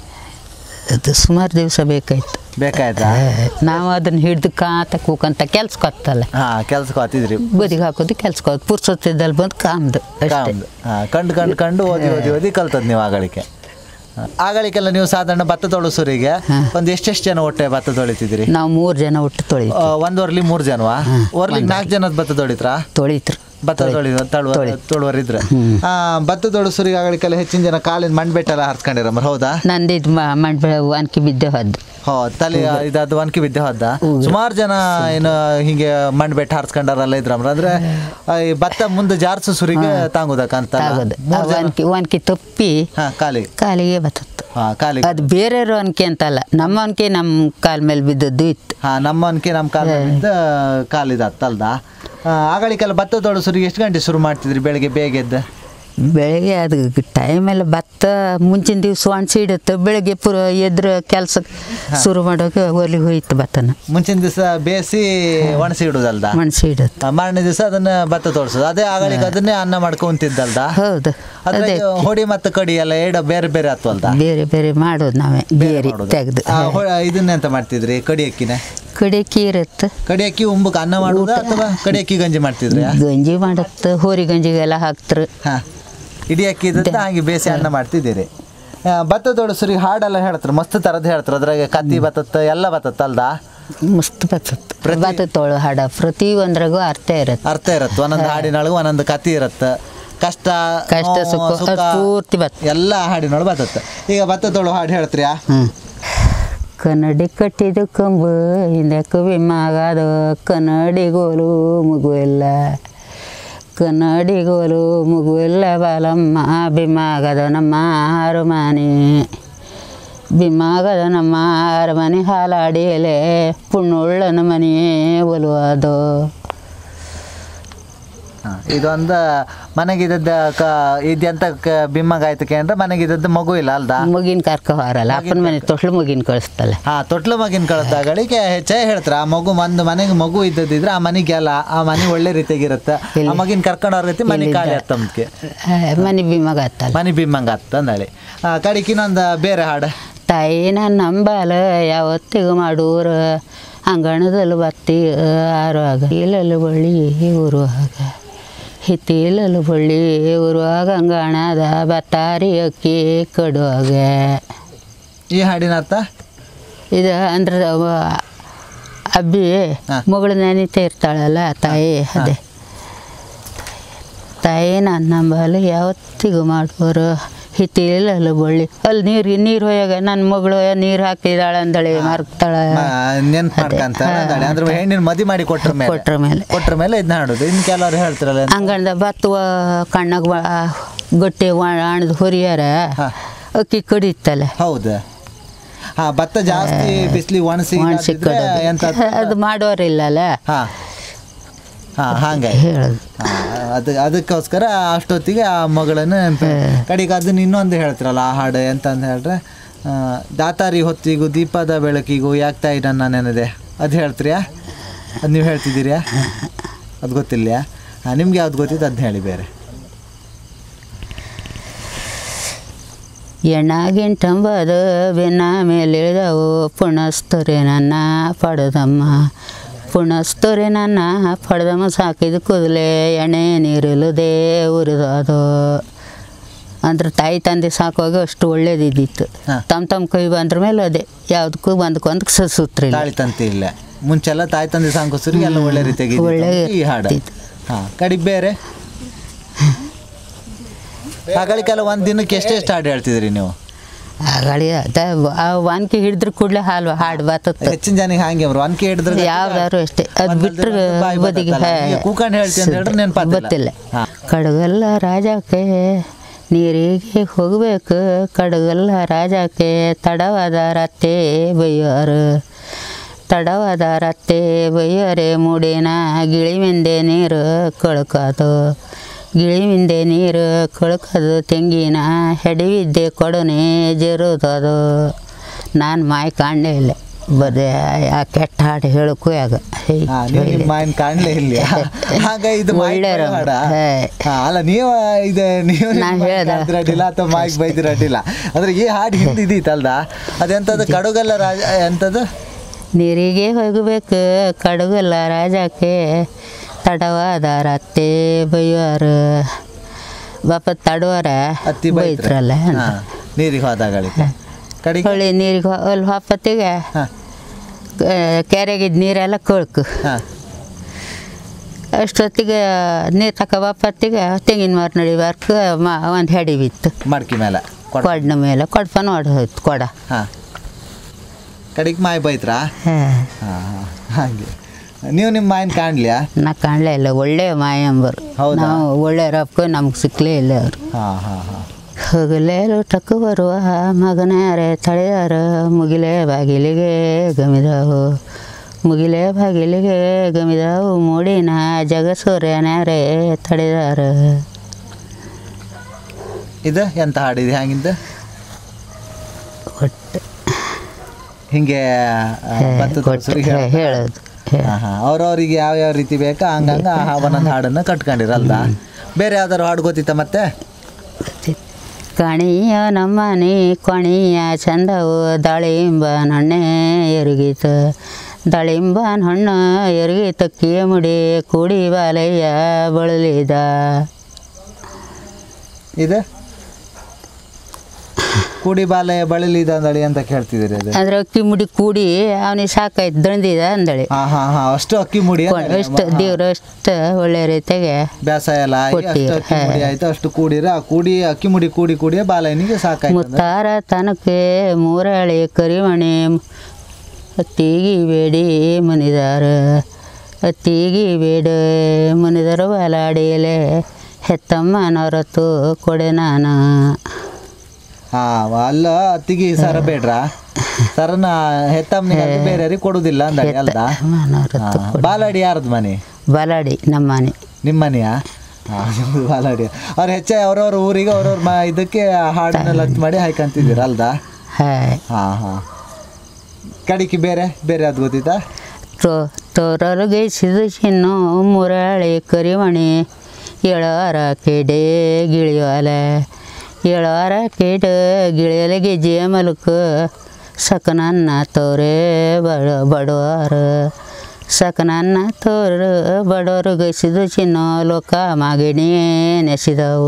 ಅದು ಸುಮಾರು ದಿವಸ ಬೇಕಾಯ್ತು ಬೇಕಾಯ್ತಾ ನಾವು ಅದನ್ನ ಹಿಡ್ದು ಕಾತ ಕೂಕಂತ ಕೆಲ್ಸ ಕೊತ್ತಲ್ಲ ಹಾ ಕೆಲ್ಸಕ್ಕೆ ಹತ್ತಿದ್ರಿ ಬದಿಗೆ ಹಾಕೋದು ಕೆಲ್ಸಕ್ಕೆ ಹೋದ್ ಪುರ್ಸೊತ್ತಿದ್ದಲ್ಲಿ ಬಂದು ಕಾಮ್ದು ಅಷ್ಟೇ ಕಾಮ್ದು. ಹಾ ಕಂಡು ಕಂಡು ಕಂಡು ಓದಿ ಓದಿ ಓದಿ ಕಲ್ತದ್ ನೀವು ಆಗಳಿಕೆ ಹಾ. ಆಗಳಿಗೆಲ್ಲ ನೀವು ಸಾಧಾರಣ ಭತ್ತ ತೊಳಸೋರಿಗೆ ಒಂದು ಎಷ್ಟೆಷ್ಟು ಜನ ಒಟ್ಟೆ ಭತ್ತ ತೊಳಿತಿದ್ದೀರಿ ನಾವು ಮೂರು ಜನ ಒಟ್ಟು ತೊಳಿ ಆ, ಒಂದ್ ವರ್ಲಿ ಮೂರು ಜನವಾ ವರ್ಲಿಗೆ ನಾಲ್ಕು ಜನದ ಭತ್ತ ತೊಳಿತ್ರಾ ತೊಳಿತ್ರು ಭತ್ತ ತೊಳಿ ತಳುವ ತೊಳುವರಿದ್ರೆ ಆ ಭತ್ತ ತೊಳಸೋರಿಗೆ ಆಗಳಿಗೆಲ್ಲ ಹೆಚ್ಚಿನ ಜನ ಕಾಲಿನ ಮಣ್ಬೆಟ್ಟೆಲ್ಲ ಹಾರ್ಸ್ಕೊಂಡಿರಮ್ಮ ಹೌದಾ ನಂದಿದ್ ಮಂಡ್ಬೆ ಅನ್ಕಿ ಬಿದ್ದೆ ಹೋದ್ ಹೋ ತಲೆ ಇದಾದ ಒನ್ಕಿ ಬಿದ್ದೆ ಹೋದ ಸುಮಾರು ಜನ ಏನು ಹಿಂಗೆ ಮಣ್ಣು ಬೆಟ್ಟ ಹಾರ್ಸ್ಕೊಂಡಾರಲ್ಲ ಇದ್ರಮ್ರ ಅಂದ್ರೆ ಆ, ಈ ಭತ್ತ ಮುಂದೆ ಜಾರ್ಸೋ ಸುರಿಗೆ ತಾಂಗುದಕ್ಕಂತ ಆಗೋದು ಮೂರು ಜನ ಒನ್ಕಿ ಒನ್ಕಿ ತಪ್ಪಿ ಹಾ ಕಾಲಿಗೆ ಕಾಲಿಗೆ ಬತ್ತತ್ತು ಹಾ ಕಾಲಿಗೆ ಅದು ಬೇರೆಯವ್ರ ಅನ್ಕೆ ಅಂತಲ್ಲ ನಮ್ಮ ಅನ್ಕೆ ನಮ್ಮ ಕಾಲ ಮೇಲೆ ಬಿದ್ದದ್ದು ಇತ್ತು ಹಾ ನಮ್ಮ ಅನ್ಕೆ ನಮ್ಮ ಕಾಲ ಕಾಲಿದತ್ತಲ್ದ ಆಗಳಿಗೆಲ್ಲ ಭತ್ತ ತೊಳಸೋರಿಗೆ ಎಷ್ಟು ಗಂಟೆ ಶುರು ಮಾಡ್ತಿದ್ರಿ ಬೆಳಿಗ್ಗೆ ಬೇಗ ಎದ್ದು ಬೆಳಗ್ಗೆ ಅದು ಟೈಮೆಲ್ಲ ಭತ್ತ ಮುಂಚಿನ ದಿವ್ಸ ಒಣಸಿ ಇಡುತ್ತೆ ಬೆಳಗ್ಗೆ ಪುರ ಎದ್ರ ಕೆಲ್ಸಕ್ಕೆ ಶುರು ಮಾಡೋಕೆ ಒಲಿ ಹೋಯ್ತು ಭತ್ತನ ಮುಂಚಿನ ದಿವಸ ಬೇಯಿಸಿ ಒಣಸಿ ಇಡುದಲ್ದ ಮಣಸಿ ಇಡುತ್ತೆ ಆ, ಮಾರನೇ ದಿವಸ ಅದನ್ನ ಭತ್ತ ತೋರಿಸೋದು ಅದೇ ಆಗಳಿಗೆ ಅದನ್ನೇ ಅನ್ನ ಮಾಡ್ಕೊಂತಿದ್ದಲ್ದ ಹೌದು ಅದೇ ಅದ್ರಾಗ ಹೊಡಿ ಮತ್ತು ಕಡಿ ಎಲ್ಲ ಎಡ ಬೇರೆ ಬೇರೆ ಆತ್ವಲ್ದ ಬೇರೆ ಬೇರೆ ಮಾಡೋದು ನಾವೇ ಬೇರೆ ಮಾಡೋದು. ತೆಗ್ದು ಆ, ಹೊ- ಇದನ್ನೆಂತ ಮಾಡ್ತಿದ್ರಿ ಕಡಿ ಅಕ್ಕಿನ ಕಡೆಕಿ ಇರುತ್ತೆ ಕಡಿ ಅಕ್ಕಿ ಉಂಬಕ್ಕೆ ಅನ್ನ ಮಾಡುದಾ ಅಥವಾ ಕಡಿ ಅಕ್ಕಿ ಗಂಜಿ ಮಾಡ್ತಿದ್ರಿ ಗಂಜಿ ಮಾಡುತ್ತೆ ಹೋರಿ ಗಂಜಿಗೆಲ್ಲ ಹಾಕ್ತಾರೆ ಹಾ ಇಡೀ ಅಕ್ಕಿ ಇದ್ದದ್ದು ಹಾಗೆ ಬೇಸಿ ಅನ್ನ ಮಾಡ್ತಿದ್ದೀರಿ ಆ, ಭತ್ತ ತೊಡಸ್ರಿ ಹಾಡೆಲ್ಲ ಹೇಳ್ತಾರೆ ಮಸ್ತ್ ಥರದ್ದು ಹೇಳ್ತಾರೆ ಅದ್ರಾಗ ಕತ್ತಿ ಬತ್ತತ್ತ ಎಲ್ಲ ಬತ್ತತ್ತ ಅಲ್ದಾ ಮಸ್ತ್ ಬರ್ತದೆ ಭತ್ತ ತೊಳು ಹಾಡ ಪ್ರತಿ ಒಂದ್ರಾಗೂ ಅರ್ಥ ಇರುತ್ತೆ ಅರ್ಥ ಇರತ್ತೆ ಒಂದೊಂದು ಹಾಡಿನೊಳಗೆ ಒಂದೊಂದು ಕತ್ತಿ ಇರತ್ತೆ ಕಷ್ಟ ಕಷ್ಟ, ನೋವು, ಸುಖ, ಅದು ಪೂರ್ತಿ ಬತ್ತ ಎಲ್ಲ ಹಾಡಿನೊಳಗೆ ಬತ್ತತ್ತ ಈಗ ಭತ್ತ ತೊಳು ಹಾಡು ಹೇಳ್ತೀರಾ ಹ್ಞೂ ಕನ್ನಡಿ ಕಟ್ಟಿದ ಕಂಬು ಹಿಂದೆ ಕವಿ ಮಗದ ಕನ್ನಡಿಗೋಲು ಮಗುವೆಲ್ಲ ಕನ್ನಡಿಗೋಲು ಮಗುವೆಲ್ಲ ಬಾಲಮ್ಮ ಬಿಮ್ಮಾಗದ ನಮ್ಮ ಅರಮನೆ ಬಿಮ್ಮಾಗದ ನಮ್ಮ ಅರಮನೆ ಹಾಲಾಡಿಯಲೆ ಪುಣ್ಣುಳ್ಳನ ಮನೆ ಒಲುವಾದೋ ಹಾ, ಇದೊಂದು ಮನೆಗಿದ್ದದ್ದು ಕ ಇದೆಂತ ಕ ಬಿಮ್ಮಗಾಯ್ತಕ್ಕೆ ಅಂದ್ರೆ ಮನೆಗಿದ್ದದ್ದು ಮಗು ಇಲ್ಲ ಅಲ್ದಾ ಮಗಿನ ಕರ್ಕ ಹೊರಲ್ಲ ಅಪ್ಪನ ಮನೆ ತೊಟ್ಲು ಮಗಿನ ಕಳಿಸ್ತಲ್ಲ ಹಾ ತೊಟ್ಲು ಮಗಿನ ಕಳ್ದಾಗಳಿಗೆ ಹೆಚ್ಚಾಗಿ ಹೇಳ್ತಾರೆ ಆ ಮಗು ಒಂದು ಮನೆಗೆ ಮಗು ಇದ್ದದಿದ್ರೆ ಆ ಮನೆಗೆ ಅಲ್ಲ ಆ ಮನೆ ಒಳ್ಳೆ ರೀತಿಯಾಗಿರುತ್ತೆ ಆ ಮಗಿನ ಕರ್ಕೊಂಡು ಹೋಗೈತಿ ಮನೆ ಖಾಲಿ ಹತ್ತಮ್ಗೆ ಮನೆ ಬಿಮ್ಮಗ ಹತ್ತಲ್ಲ ಮನೆ ಬಿಮ್ಮಂಗ ಹತ್ತ ಅಂದಳಿ ಕಡಿಗೆ ಇನ್ನೊಂದು ಬೇರೆ ಹಾಡು ತಾಯಿ ನನ್ನ ನಂಬಾಲ ಯಾವತ್ತಿಗೂ ಮಾಡೂರ ಅಂಗಣದಲ್ಲಿ ಬತ್ತಿ ಆರುವಾಗ ಇಲ್ಲಲು ಬಳ್ಳಿ ಊರುವಾಗ ಹಿತ್ತಿಲಲು ಬಳ್ಳಿ ಊರುವಾಗ ಅಂಗಣದ ಬತ್ತಾರಿ ಅಕ್ಕಿ ಕಡುವಾಗ ಈ ಹಾಡಿನ ಅರ್ಥ ಇದು ಅಂದ್ರೆ ಅವ ಅಬ್ಬಿ ಹಾ. ಮಗಳು ನೆನಿತಾ ಇರ್ತಾಳಲ್ಲ ತಾಯಿ ಅದೇ ತಾಯಿ ನನ್ನ ನಂಬಲು ಯಾವತ್ತಿಗೂ ಮಾಡೋರು ಹಿತ್ತಿಲಲು ಬಳ್ಳಿ ಅಲ್ಲಿ ನೀರು ನೀರು ಹೋಯಾಗ ನನ್ನ ಮಗಳು ನೀರು ಹಾಕಿದಾಳೆ ಅಂದಳೆ ಮರ್ತಾಳೆ ನೆನ್ಪು ಮಾಡ್ಕಂತ ಅಂದಳಿ ಅಂದ್ರೆ ಹೆಣ್ಣಿನ ಮದಿ ಮಾಡಿ ಕೊಟ್ರ ಮೇಲೆ ಕೊಟ್ರ ಮೇಲೆ ಕೊಟ್ರ ಮೇಲೆ ಇದನ್ನ ಹಾಡೋದು ಇನ್ನು ಕೆಲವರು ಹೇಳ್ತಾರಲ್ಲ ಅಂಗಣದ ಬತ್ತುವ ಕಣ್ಣಾಗ ಗಟ್ಟಿ ಅಣದು ಹೊರಿಯಾರ ಹಾ. ಅಕ್ಕಿ ಕಡಿತಲ್ಲ ಹೌದು ಹಾ ಭತ್ತ ಜಾಸ್ತಿ ಬಿಸಿಲಿ ಒಣಸಿ ಒಣಸಿ ಇದಾದ್ರೆ ಎಂತ ಅದು ಮಾಡೋರಿಲ್ಲಲ್ಲ ಹಾ ಹಾ ಹಂಗಾಗಿ ಹೇಳೋದು ಹಾ, ಅದು ಅದಕ್ಕೋಸ್ಕರ ಅಷ್ಟೊತ್ತಿಗೆ ಆ ಮಗಳನ್ನು ಕಡೆಗೆ ಅದನ್ನ ಇನ್ನೊಂದು ಹೇಳ್ತಿರಲ್ಲ ಆ ಹಾಡು ಎಂತ ಅಂತ ಹೇಳ್ರೆ ಆ, ದಾತಾರಿ ಹೊತ್ತಿಗೂ ದೀಪದ ಬೆಳಕಿಗೂ ಯಾಕೆ ತಾಯಿ ನನ್ನ ನೆನದೆ ಅದು ಹೇಳ್ತೀರಿಯಾ ಅದು ನೀವು ಹೇಳ್ತಿದ್ದೀರಿಯಾ ಅದು ಗೊತ್ತಿಲ್ಲ ಹಾಂ ನಿಮ್ಗೆ ಯಾವ್ದು ಗೊತ್ತಿತ್ತು ಅದನ್ನ ಹೇಳಿ ಬೇರೆ ಎಣ್ಣಾಗಿಂಟಂಬದು ಬೆನ್ನ ಮೇಲಿಳಿದವು ಪುಣಸ್ತೊರೆ ನನ್ನ ಪಡೆದಮ್ಮ ಪುಣಸ್ತೊರೆ ನನ್ನ ಪಡೆದಮ್ಮ ಸಾಕಿದ ಕೂದಲೇ ಎಣ್ಣೆ ನೀರಿಲ್ಲದೆ ಉರಿದದು ಅಂದ್ರೆ ತಾಯಿ ತಂದೆ ಸಾಕುವಾಗ ಅಷ್ಟು ಒಳ್ಳೇದಿದ್ದಿತ್ತು ಹಾ. ತಮ್ಮ ತಮ್ಮ ಕೈ ಬಂದ್ರ ಮೇಲೆ ಅದೇ ಯಾವುದಕ್ಕೂ ಒಂದಕ್ಕೊಂದಕ್ಕೆ ಸೂತ್ರಿಲ್ಲ ತಾಳಿ ತಂತಿ ಇಲ್ಲ ಮುಂಚೆಲ್ಲ ತಾಯಿ ತಂದೆ ಸಾಂಕೋಸರಿಗೆ ಎಲ್ಲ ಒಳ್ಳೆ ರೀತಿಯಾಗಿ ಇದ್ದಿತ್ತು. ಒಳ್ಳೆ ಈ ಹಾಡು ಇದ್ದಿತ್ತು. ಹಾಂ ಕಡಿಗೆ ಬೇರೆ ಆಗಳಿಗೆಲ್ಲ ಒಂದು ದಿನಕ್ಕೆ ಎಷ್ಟೆಷ್ಟು ಹಾಡು ಹೇಳ್ತಿದ್ರಿ ನೀವು ಆಗಳಿ ಅದ ಆ ವಾನ್ಕಿ ಹಿಡಿದ್ರ ಕೂಡಲೇ ಹಾಲು ಹಾಡು ಬರ್ತದೆ ಹೆಚ್ಚಿನ ಜನಿಗೆ ಹಾಂಗೆ ಅವ್ರು ಅನ್ಕೆ ಹಿಡಿದ್ರೆ ಯಾವ್ದಾದ್ರು ಅಷ್ಟೇ ಅದು ಬಿಟ್ಟರೆ ಬದಿಗೆ ಕೂಕಂಡು ಹೇಳ್ತೀನಿ ಅಂತ ಹೇಳಿದ್ರೆ ನೆನಪಾಗ್ತಿಲ್ಲ ಗೊತ್ತಿಲ್ಲ ಹಾ. ಕಡಗಲ್ಲ ರಾಜಕ್ಕೆ ನೀರಿಗೆ ಹೋಗಬೇಕು ಕಡಗಲ್ಲ ರಾಜಕ್ಕೆ ತಡವಾದ ರತ್ತೆ ಬೈಯೋರು ತಡವಾದ ರತ್ತೆ ಬೈಯೋರೆ ಮೂಡಿನ ಗಿಳಿಮಿಂದೆ ನೀರು ಕೊಳ್ಕೋದು ಗಿಳಿಮಿಂದೆ ನೀರು ಕೊಳ್ಕೋದು ತೆಂಗಿನ ಹೆಡವಿದ್ದೆ ಕೊಡನೆ ಜರುದದು ನಾನು ಮಾಯಿ ಕಾಣಲೇ ಇಲ್ಲ ಬದೇ ಆ ಕೆಟ್ಟ ಹಾಡು ಹೇಳಕ್ಕೂ ಆಗ ಹೇ, ಹಾ, ನೀವು ನಿಮ್ಮ ಮಾಯನ್ ಕಾಣ್ಲೇ ಇಲ್ಲ ಹಾಗ ಇದು ಮಾಯಿಕ್ ಒಳ್ಳೆ ಬೈಯೋ ಹಾಡ? ಹೇ. ಹಾ, ಅಲ್ಲ ನೀವು ಇದು ನೀವು ನಾ ಹೇಳ್ದೆ. ಅಡ್ಡಿಲ್ಲ ಅಥವಾ ಮಾಯಿಕ್ ಬೈದಿರ ಅಡ್ಡಿಲ್ಲ ಅಂದ್ರೆ ಈ ಹಾಡು ಹಿಂದೆ ಇದ್ದೀತಲ್ದ ಅದೆಂತದ್ದು ಕಡುಗಲ್ಲ ರಾಜ ಎಂತದ್ದು ನೀರಿಗೆ ಹೋಗಬೇಕು ಕಡಗಲ್ಲ ರಾಜಕ್ಕೆ ತಡವಾದ ರತ್ತೆ ಬೈಯೋರು ಬಾಪ ತಡವಾರ ಅತ್ತಿ ಬೈತ್ರ ಬೈತ್ರಲ್ಲ ಹಾ, ನೀರಿಗೆ ಹೋದಾಗಳಿಗೆ ಕಡೆಗೆ ಹೊಳಿ ನೀರಿಗೆ ಅಲ್ಲಿ ಹೊಪ್ಪತ್ತಿಗೆ ಹಾ ಕೆರೆಗಿದ್ದ ನೀರೆಲ್ಲ ಕೊಳ್ಕು ಹಾ ಅಷ್ಟೊತ್ತಿಗೆ ನೀರು ತಕ ಬಾಪತ್ತಿಗೆ ತೆಂಗಿನ ಮರ ನಡಿಬಾರ್ಕ ಮ ಒಂದು ಹೆಡಿ ಬಿತ್ತು ಮಡ್ಕಿ ಮೇಲೆ ಕೊಡ ಕೊಡ್ನ ಮೇಲೆ ಕೊಡ್ಪ ನೋಡಿ ಹೋಯ್ತು ಕೊಡ ಹಾ ಕಡೆಗೆ ಮಾಯಿ ಬೈತ್ರಾ ಹೇ. ಹಾ ಹಾ ಹಾಗೆ ನೀವು ನಿಮ್ಮ ಮಾಯನ್ ಕಾಣ್ಲಿಯಾ ನಾ ಕಾಣಲೇ ಇಲ್ಲ ಒಳ್ಳೆಯ ಮಾಯಂಬರು ಹೌದಾ? ನಾವು ಒಳ್ಳೆ ರೊಕ್ಕ ನಮ್ಗೆ ಸಿಕ್ಕಲೇ ಇಲ್ಲ ಅವರು ಹಾ ಹಾ ಹಾ ಹಗಲೇ ಲೋಟಕ್ಕೆ ಬರುವ ಮಗನಾರೆ ತಡೆದಾರ ಮುಗಿಲೆ ಬಾಗಿಲಿಗೆ ಗಮಿದವು ಮುಗಿಲೆ ಬಾಗಿಲಿಗೆ ಗಮಿದವು ಮೂಡಿನ ಜಗಸೂರ್ಯನಾರೆ ತಡೆದಾರ ಇದು ಎಂತ ಹಾಡಿದೆ ಹ್ಯಾಂಗಿಂದ ಒಟ್ಟು ಹಿಂಗೆ ಆ, ಭತ್ತದ ಒಟ್ಟು ಸುರಿ ಹೇಳ್ತಾರಾ? ಹೇಳೋದು ಹೇ. ಹಾ ಹಾ ಅವ್ರವ್ರಿಗೆ ಯಾವ ಯಾವ ರೀತಿ ಬೇಕಾ ಹಂಗಂಗ ಆ ಒಂದೊಂದು ಹಾಡನ್ನ ಕಟ್ಕೊಂಡಿರಲ್ದ ಬೇರೆ ಯಾವ್ದಾರು ಹಾಡು ಗೊತ್ತಿತ್ತ ಮತ್ತೆ ಕಣಿಯ ನಮ್ಮನೆ ಕೊಣಿಯ ಚಂದವು ದಾಳಿಂಬನ ಹಣ್ಣೆ ಎರಗೀತ ದಾಳಿಂಬನ ಹಣ್ಣು ಎರಗೀತ ಮುಡಿ ಕೂಡಿ ಬಾಲಯ್ಯ ಬಳಲಿದ ಇದು ಕೂಡಿ ಬಾಲಯ ಬಳಲಿದ ಅಂದಳಿ ಅಂತ ಕೇಳ್ತಿದ್ದೀರಿ ಅದು ಅಂದ್ರೆ ಅಕ್ಕಿ ಮುಡಿ ಕೂಡಿ ಅವನಿಗೆ ಸಾಕಾಯ್ತು ದಣದಿದ ಅಂದಳಿ ಹಾ ಹಾ ಹಾ ಅಷ್ಟು ಅಕ್ಕಿ ಮುಡಿ ಕೊಡ್- ಎಷ್ಟು ದೇವ್ರು ಅಷ್ಟು ಒಳ್ಳೆ ರೀತಿಯಾಗೆ ಬ್ಯಾಸ ಎಲ್ಲ ಆಗಿ ಅಷ್ಟು ಕೊಟ್ಟಿರು. ಅಕ್ಕಿ ಮುಡಿ ಆಯ್ತು ಅಷ್ಟು ಕೂಡಿರ ಆ ಕೂಡಿ ಅಕ್ಕಿ ಮುಡಿ ಕೂಡಿ ಕೂಡಿ ಬಾಲಯನಿಗೆ ಸಾಕಾಯ್ತು ಅಂದ್ರೆ. ಮುತ್ತಾರ ತನಕೆ ಮೂರಳಿ ಕರಿಮಣಿ ಅತ್ತಿಗಿ ಬೇಡಿ ಮನಿದಾರ ಅತ್ತಿಗಿ ಬೇಡ ಮನಿದರ ಬಲಾಡಿಲೆ ಹೆತ್ತಮ್ಮನವರತ್ತು ಕೊಡೆ ನಾನು ಹಾ ಅಲ್ಲ ಅತ್ತಿಗೆ ಸರ ಬೇಡ್ರ ಸರನ ಹೆತ್ತಮ್ಮನಿಗೆ ಬೇರೆ ಕೊಡುದಿಲ್ಲ ಅಂದಳಿ ಅಲ್ದ ಹೆತ್ತಮ್ಮನವರತ್ತು ಹಾ, ಬಾಲಡಿ ಯಾರ್ದು ಮನೆ ಬಲಾಡಿ ನಮ್ಮ ಮನೆ ನಿಮ್ಮ ಮನೆಯಾ ಹಾ ನಿಮ್ದು ಬಾಲಡಿ ಅವ್ರು ಹೆಚ್ಚ ಅವ್ರವ್ರ ಊರಿಗೆ ಅವ್ರವ್ರ ಮ ಇದಕ್ಕೆ ಹಾಡನ್ನೆಲ್ಲ ಹತ್ ಮಾಡಿ ಹಾಯ್ಕಂತಿದ್ದೀರ ಅಲ್ದಾ ಹಾಯ್ ಹಾ ಹಾ ಕಡಿಕೆ ಬೇರೆ ಬೇರೆ ಅದು ಗೊತ್ತಿತ್ತಾ ತೋ ತೋರರಿಗೆ ಸಿದು ಮುರಳಿ ಕರಿಮಣಿ ಎಳವಾರ ಕೆಡೆ ಗಿಳಿವಾಲ ಎಳವಾರ ಕೆಡ ಗಿಳಿಯಲ ಗೆಜ್ಜೆಯ ಮಲಕ ಸಕನನ್ನ ತೋರೆ ಬಡ ಬಡವಾರ ಸಕನನ್ನ ತೋರ ಬಡವರು ಗೈಸಿದು ಚಿನ್ನ ಲೋಕ ಮಾಗಿಣಿ ನೆಸಿದವು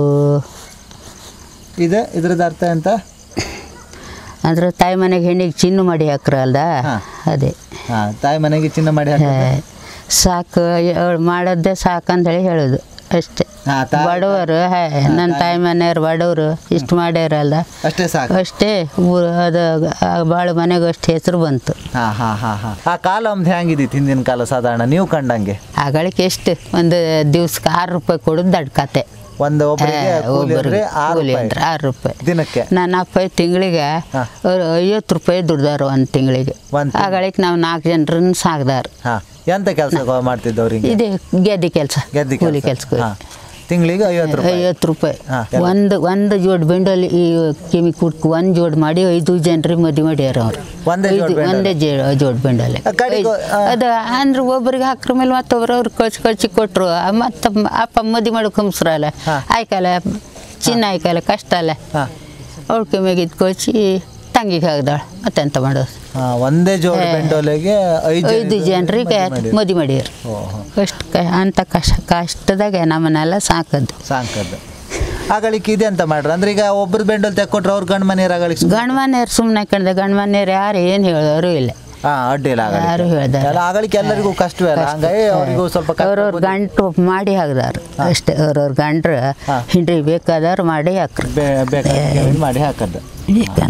ಇದು ಇದ್ರದ್ದು ಅರ್ಥ ಎಂತ ಅಂದ್ರೆ ತಾಯಿ ಮನೆಗೆ ಹೆಣ್ಣಿಗೆ ಚಿನ್ನು ಮಾಡಿ ಹಾಕ್ರಲ್ದ ಹಾ. ಅದೇ ಹಾ ತಾಯಿ ಮನೆಗೆ ಚಿನ್ನ ಮಾಡಿ ಹಾಕಿದ್ರೆ? ಹೇ, ಸಾಕು ಅವ್ಳು ಮಾಡೋದೇ ಸಾಕಂತೇಳಿ ಹೇಳೋದು ಅಷ್ಟೇ ಹಾ ತಾ ಬಡವರು ಹೇ ನನ್ನ ತಾಯಿ ಮನೆಯವ್ರು ಬಡವರು ಇಷ್ಟು ಮಾಡ್ಯಾರಲ್ಲ ಅಷ್ಟೇ ಸಾಕು ಅಷ್ಟೇ ಊರು ಅದು ಭಾಳ ಮನೆಗೆ ಅಷ್ಟು ಹೆಸರು ಬಂತು ಹಾ ಹಾ ಹಾ ಹಾ ಆ ಕಾಲ ಒಂದು ಹೆಂಗಿದಿತ್ತು ಹಿಂದಿನ ಕಾಲ ಸಾಧಾರಣ ನೀವು ಕಂಡಂಗೆ ಆಗಳಿಗೆ ಎಷ್ಟು ಒಂದು ದಿವ್ಸಕ್ಕೆ ಆರು ರೂಪಾಯಿ ಕೊಡೋದು ದೊಡ್ಡ ಕತೆ ಒಂದು ಒಬ್ಬರಿಗೆ ಹೇ, ಕೂಲಿ ಒಬ್ಬರಿಗೆ ಅಂದ್ರೆ ಆರು ಕೂಲಿ ರೂಪಾಯಿ ಅಂದ್ರೆ ಆರು ರೂಪಾಯಿ ದಿನಕ್ಕೆ ನನ್ನ ಅಪ್ಪ ತಿಂಗಳಿಗೆ ಹಾ. ಐವತ್ತು ರೂಪಾಯಿ ದುಡ್ದಾರ ಒಂದು ತಿಂಗಳಿಗೆ ಒಂದ್ ತಿಂಗ್ಳು. ಆಗಳಿಗೆ ನಾವು ನಾಲ್ಕು ಜನರನ್ನ ಸಾಕ್ದಾರ ಹಾ ಎಂತ ಕೆಲಸ ಮಾಡ್ತಿದ್ದವ್ರಿಗೆ ಇದೇ ಗೆದ್ದಿ ಕೆಲಸ ಗೆದ್ದಿ ಕೂಲಿ ಕೆಲಸ ಕೆಲ್ಸಕ್ಕೆ ತಿಂಗಳಿಗೆ ಐವತ್ತು ರೂಪಾಯಿ ಐವತ್ತು ರೂಪಾಯಿ ಹಾ, ಎಲ್ಲ. ಒಂದು ಒಂದು ಜೋಡ್ ಬೆಂಡಲ್ಲಿ ಈ ಕಿಮಿ ಕುಟ್ಕು ಒಂದು ಜೋಡ್ ಮಾಡಿ ಐದು ಜನರಿಗೆ ಮದುವೆ ಮಾಡ್ಯಾರ ಅವ್ರು ಒಂದೇ ಜೋಡ್ ಐದು- ಬೆಂಡಲ್ಲಿ? ಒಂದೇ ಜೋ- ಜೋಡ್ ಬೆಂಡಲ್ಲಿ ಆ ಕಡೆಗೂ, ಆ. ಅದು ಅಂದ್ರೆ ಒಬ್ರಿಗೆ ಹಾಕ್ರ ಮೇಲೆ ಮತ್ತೊಬ್ರು ಅವ್ರು ಕಳ್ಸಿ ಕಳ್ಸಿ ಕೊಟ್ಟರು ಮತ್ತೆ ಅಪ್ಪ ಮದುವೆ ಮಾಡೋಕೆ ಹಂಸ್ರಲ್ಲ ಹಾ. ಆಯ್ಕಲ್ಲ ಚಿನ್ನ ಆಯ್ಕಲ್ಲ ಕಷ್ಟ ಅಲ್ಲ ಹಾ ಅವ್ಳ ಕಿಮಿಗೆ ಇದು ಕಳ್ಸಿ ತಂಗಿಗೆ ಹಾಕ್ದಾಳ ಮತ್ತೆಂತ ಮಾಡೋದು ಹಾ, ಒಂದೇ ಜೋಡಿ ಹೇ. ಬೆಂಡೋಲೆಗೆ ಐದು ಐದು ಜನರಿಗೆ ಮದುವೆ ಮಾಡ್ಯಾರ ಓಹೋ ಅಷ್ಟು ಕ ಅಂಥ ಕಷ್ಟ ಕಷ್ಟದಾಗೆ ನಮ್ಮನ್ನೆಲ್ಲ ಸಾಕದ್ದು ಸಾಕದ್ದು ಆಗಳಿಕೆ ಇದೆ ಅಂತ ಮಾಡ್ರ ಅಂದ್ರೆ ಈಗ ಒಬ್ರು ಬೆಂಡೋಲ್ ತೆಕ್ಕೊಟ್ರೆ ಅವ್ರ ಗಂಡ ಮನೆಯವ್ರ ಆಗಳಿಗೆ ಗಂಡು ಮನೆಯವ್ರು ಸುಮ್ಮನೆ ಕಂಡ್ರೆ ಗಂಡು ಮನೆಯವ್ರು ಯಾರು ಏನು ಹೇಳೋರು ಇಲ್ಲ ಹಾ ಅಡ್ಡಿ ಇಲ್ಲ ಆಗಳಿಕೆ. ಯಾರು ಹೇಳ್ದಾರ. ಎಲ್ಲ ಆಗಳಿಕೆ ಎಲ್ಲರಿಗೂ ಕಷ್ಟವೇ ಅಲ್ಲ ಹಂಗಾಗಿ ಅವರಿಗೂ ಸ್ವಲ್ಪ ಕಷ್ಟ ಅವ್ರವ್ರ ಬುದ್ಧಿ- ಗಂಟು ಮಾಡಿ ಹಾಕ್ದಾರ ಅಷ್ಟೇ ಅವ್ರವ್ರ ಗಂಡ್ರು ಹಾ. ಹಿಂಡ್ರಿ ಬೇಕಾದವ್ರು ಮಾಡಿ ಹಾಕ್ರು ಬೇ- ಬೇಕಾದ ಕೇಳಿ ಮಾಡಿ ಹಾಕದ್ದು ಬೇಕಂದು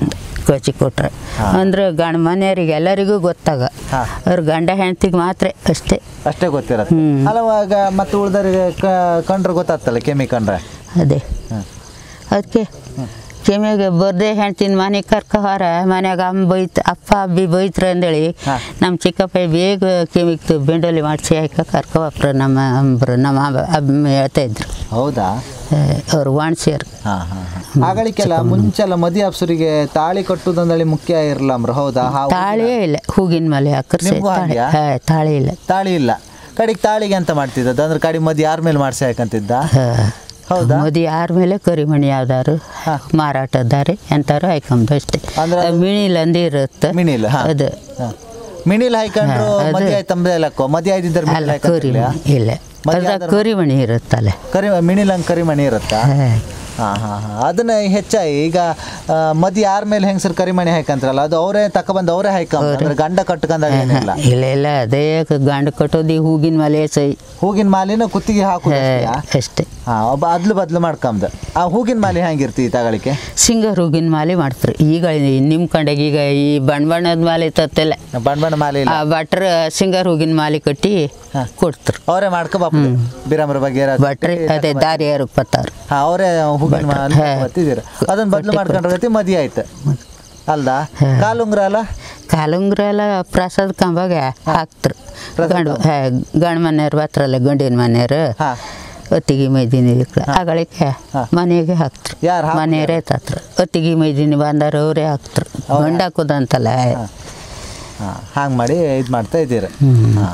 ಕೊಚ್ಚಿ ಕೊಟ್ರೆ ಅಂದ್ರೆ ಗಂಡ ಮನೆಯವ್ರಿಗೆ ಎಲ್ಲರಿಗೂ ಗೊತ್ತಾಗ ಹಾ. ಅವ್ರ ಗಂಡ ಹೆಂಡ್ತಿಗೆ ಮಾತ್ರ ಅಷ್ಟೇ ಅಷ್ಟೇ ಗೊತ್ತಿರತ್ತೆ ಹ್ಮ್. ಅಲ್ಲವಾಗ ಮತ್ತೆ ಉಳ್ದವ್ರಿಗೆ ಕಂಡ್ರೆ ಗೊತ್ತಾಗ್ತಲ್ಲ ಕೆಮ್ಮಿ ಕಂಡ್ರೆ ಅದೇ ಹ್ಮ್. ಅದಕ್ಕೆ ಕೆಮ್ಮಿಗೆ ಬರ್ದೇ ಹೆಣ್ತಿನ ಮನೆಗೆ ಕರ್ಕೋಹಾರ ಮನ್ಯಾಗ ಅಮ್ಮ ಬೈತ್ ಅಪ್ಪ ಅಬ್ಬಿ ಬೈತ್ರ ಅಂದೇಳಿ ಹಾ. ನಮ್ಮ ಚಿಕ್ಕಪ್ಪ ಬೇಗ ಕೆಮ್ಮಿಗೆ ಬೆಂಡಲ್ಲಿ ಮಾಡಿಸಿ ಹಾಕ ಕರ್ಕೋಪ್ರ ನಮ್ಮ ಅಂಬ್ರು ನಮ್ಮ ಅಬ್ಬ- ಅಮ್ಮ ಹೇಳ್ತಾ ಇದ್ರು ಹೌದಾ ಅವ್ರು ವಾಣಿಸ್ಯಾರು ಹಾ ಹಾ ಆಗಳಿಗೆಲ್ಲ ಮುಂಚೆಲ್ಲ ಮದಿ ಅಪ್ಸರಿಗೆ ತಾಳಿ ಕಟ್ಟುದಂದಳಿ ಮುಖ್ಯ ಇರಲಮ್ರ ಹೌದಾ ಹಾವು ತಾಳಿಯೇ ಇಲ್ಲ ಹೂಗಿನ ಮಲೆ ಹಾಕರ್ಸಿ ನಿಮ್ಗೂ ತಾಳಿ ಹಾಗ್ಯಾ? ಹಾ, ತಾಳಿ ಇಲ್ಲ ತಾಳಿ ಇಲ್ಲ ಕಡಿಗೆ ತಾಳಿಗೆ ಅಂತ ಮಾಡ್ತಿದ್ದದ್ದು ಅಂದ್ರೆ ಕಡಿ ಮದಿ ಯಾರ ಮೇಲೆ ಮಾಡ್ಸಿ ಹಾಕಂತಿದ್ದ ಹಾ. ಹೌದಾ ಮೋದಿ ಯಾರ ಮೇಲೆ ಕರಿಮಣಿ ಯಾವ್ದಾರು ಹಾ. ಮಾರಾಟದಾರೆ ಎಂತಾರು ಹಾಕೊಂಬ ಅಷ್ಟೇ ಅಂದ್ರೆ ಅದು- ಮಿಣಿಲ್ ಅಂದಿ ಇರುತ್ತೆ ಮಿಣಿಲ್ ಹಾ ಅದು ಹಾ. ಮಿಣಿಲ್ ಹಾಕೊಂಡ್ರು ಹಾ, ಅದು- ಮದಿ ಆಯ್ತಂಬ ಲಕ್ಕೋ ಮದಿ ಆಯ್ತಿದ್ದಾರೆ ಅಲ್ಲ ಮಿಣಿಲ್ ಕರಿ ಹಾಕಂತಿಲ್ಲ ಇಲ್ಲ ಮದ್ವೆ ಅದ್ರಾಗ ಆದ್ರೆ- ಕರಿಮಣಿ ಇರುತ್ತಲ್ಲ ಕರಿ ಮಿಣಿಲ್ ಹಂಗೆ ಕರಿಮಣಿ ಇರುತ್ತಾ ಹಾ. ಹಾ ಹಾ ಹಾ ಅದನ್ನ ಹೆಚ್ಚಾಗಿ ಈಗ ಆ, ಮದಿ ಯಾರ ಮೇಲೆ ಹೆಂಗಸರು ಕರಿಮಣಿ ಹಾಕಂತಾರಲ್ಲ ಅದು ಅವರೇ ತಕೊಬಂದು ಅವರೇ ಹಾಕಂಬ ಅಂದ್ರೆ ಗಂಡ ಕಟ್ಕೊಂಡಾಗ ಏನಿಲ್ಲ ಇಲ್ಲ ಇಲ್ಲ ಅದೇ ಗಂಡು ಕಟ್ಟೋದಿ ಹೂಗಿನ ಮಲೆ ಸೈ ಹೂಗಿನ ಮಾಲಿನ ಕುತ್ತಿಗೆ ಹಾಕು ಹಾ, ಅಷ್ಟೇ ಹಾ ಒಬ್ಬ ಅದ್ಲು ಬದ್ಲು ಮಾಡ್ಕೊಂಬ ಆ ಹೂಗಿನ ಮಾಲಿ ಹೆಂಗಿರ್ತಿ ತಗೊಳಿಕ್ಕೆ ಸಿಂಗರ್ ಹೂಗಿನ ಮಾಲೆ ಮಾಡ್ತಾರೆ ಈಗ ನಿಮ್ಮ ಕಂಡಾಗ ಈಗ ಈ ಬಣ್ಣ ಬಣ್ಣದ ಮಾಲೆ ತತ್ತಿಲ್ಲ ಬಣ್ಣ ಬಣ್ಣ ಮಾಲಿ ಇಲ್ಲ ಆ ಭಟ್ರ ಸಿಂಗರ್ ಹೂಗಿನ ಮಾಲೆ ಕಟ್ಟಿ ಹಾ. ಕೊಡ್ತಾರೆ ಅವರೇ ಮಾಡ್ಕೋಬಾಪ ಬಿರಾಮರ ಬಗ್ಗೆ ಯಾರಾದ್ರು ಭಟ್ರಿ ಅದೇ ದಾರಿ ಯಾರು ಪತ್ತಾರು ಹಾ ಅವರೇ ಹೂಗಿನ ಮಾಲಿ ಹಾ. ಗೊತ್ತಿದ್ದೀರ ಅದನ್ನ ಬದ್ಲು ಮಾಡ್ಕೊಂಡ್ರೆ ಗತಿ ಮದಿ ಆಯ್ತು ಅಲ್ದಾ ಹಾ. ಕಾಲುಂಗ್ರ ಅಲ್ಲ ಕಾಲುಂಗ್ರ ಎಲ್ಲ ಪ್ರಸಾದ ಕಂಬಾಗ ಹಾಕ್ತಾರೆ ಪ್ರಸಾದ ಗಂಡು ಹಾ ಗಂಡು ಮನೆಯವ್ರು ಬರ್ತಾರಲ್ಲ ಗಂಡಿನ ಮನೆಯವರು ಹಾ ಒತ್ತಿಗೆ ಮೈದಿನಿ ಆಗಳಿಗೆ ಹಾ. ಮನೆಗೆ ಹಾಕ್ತಾರೆ ಯಾರ್ ಹಾಕ್ತಾರೆ? ಮನೆಯವರೇ ತಾತ್ರ ಒತ್ತಿಗೆ ಮೈದಿನಿ ಬಂದಾರ ಅವರೇ ಹಾಕ್ತಾರೆ ಗಂಡು ಹಾಕೋದಂತಲ್ಲ ಹಾ ಹಾಂಗೆ ಮಾಡಿ ಇದು ಮಾಡ್ತಾ ಇದ್ದೀರ ಹ್ಮ್. ಹಾ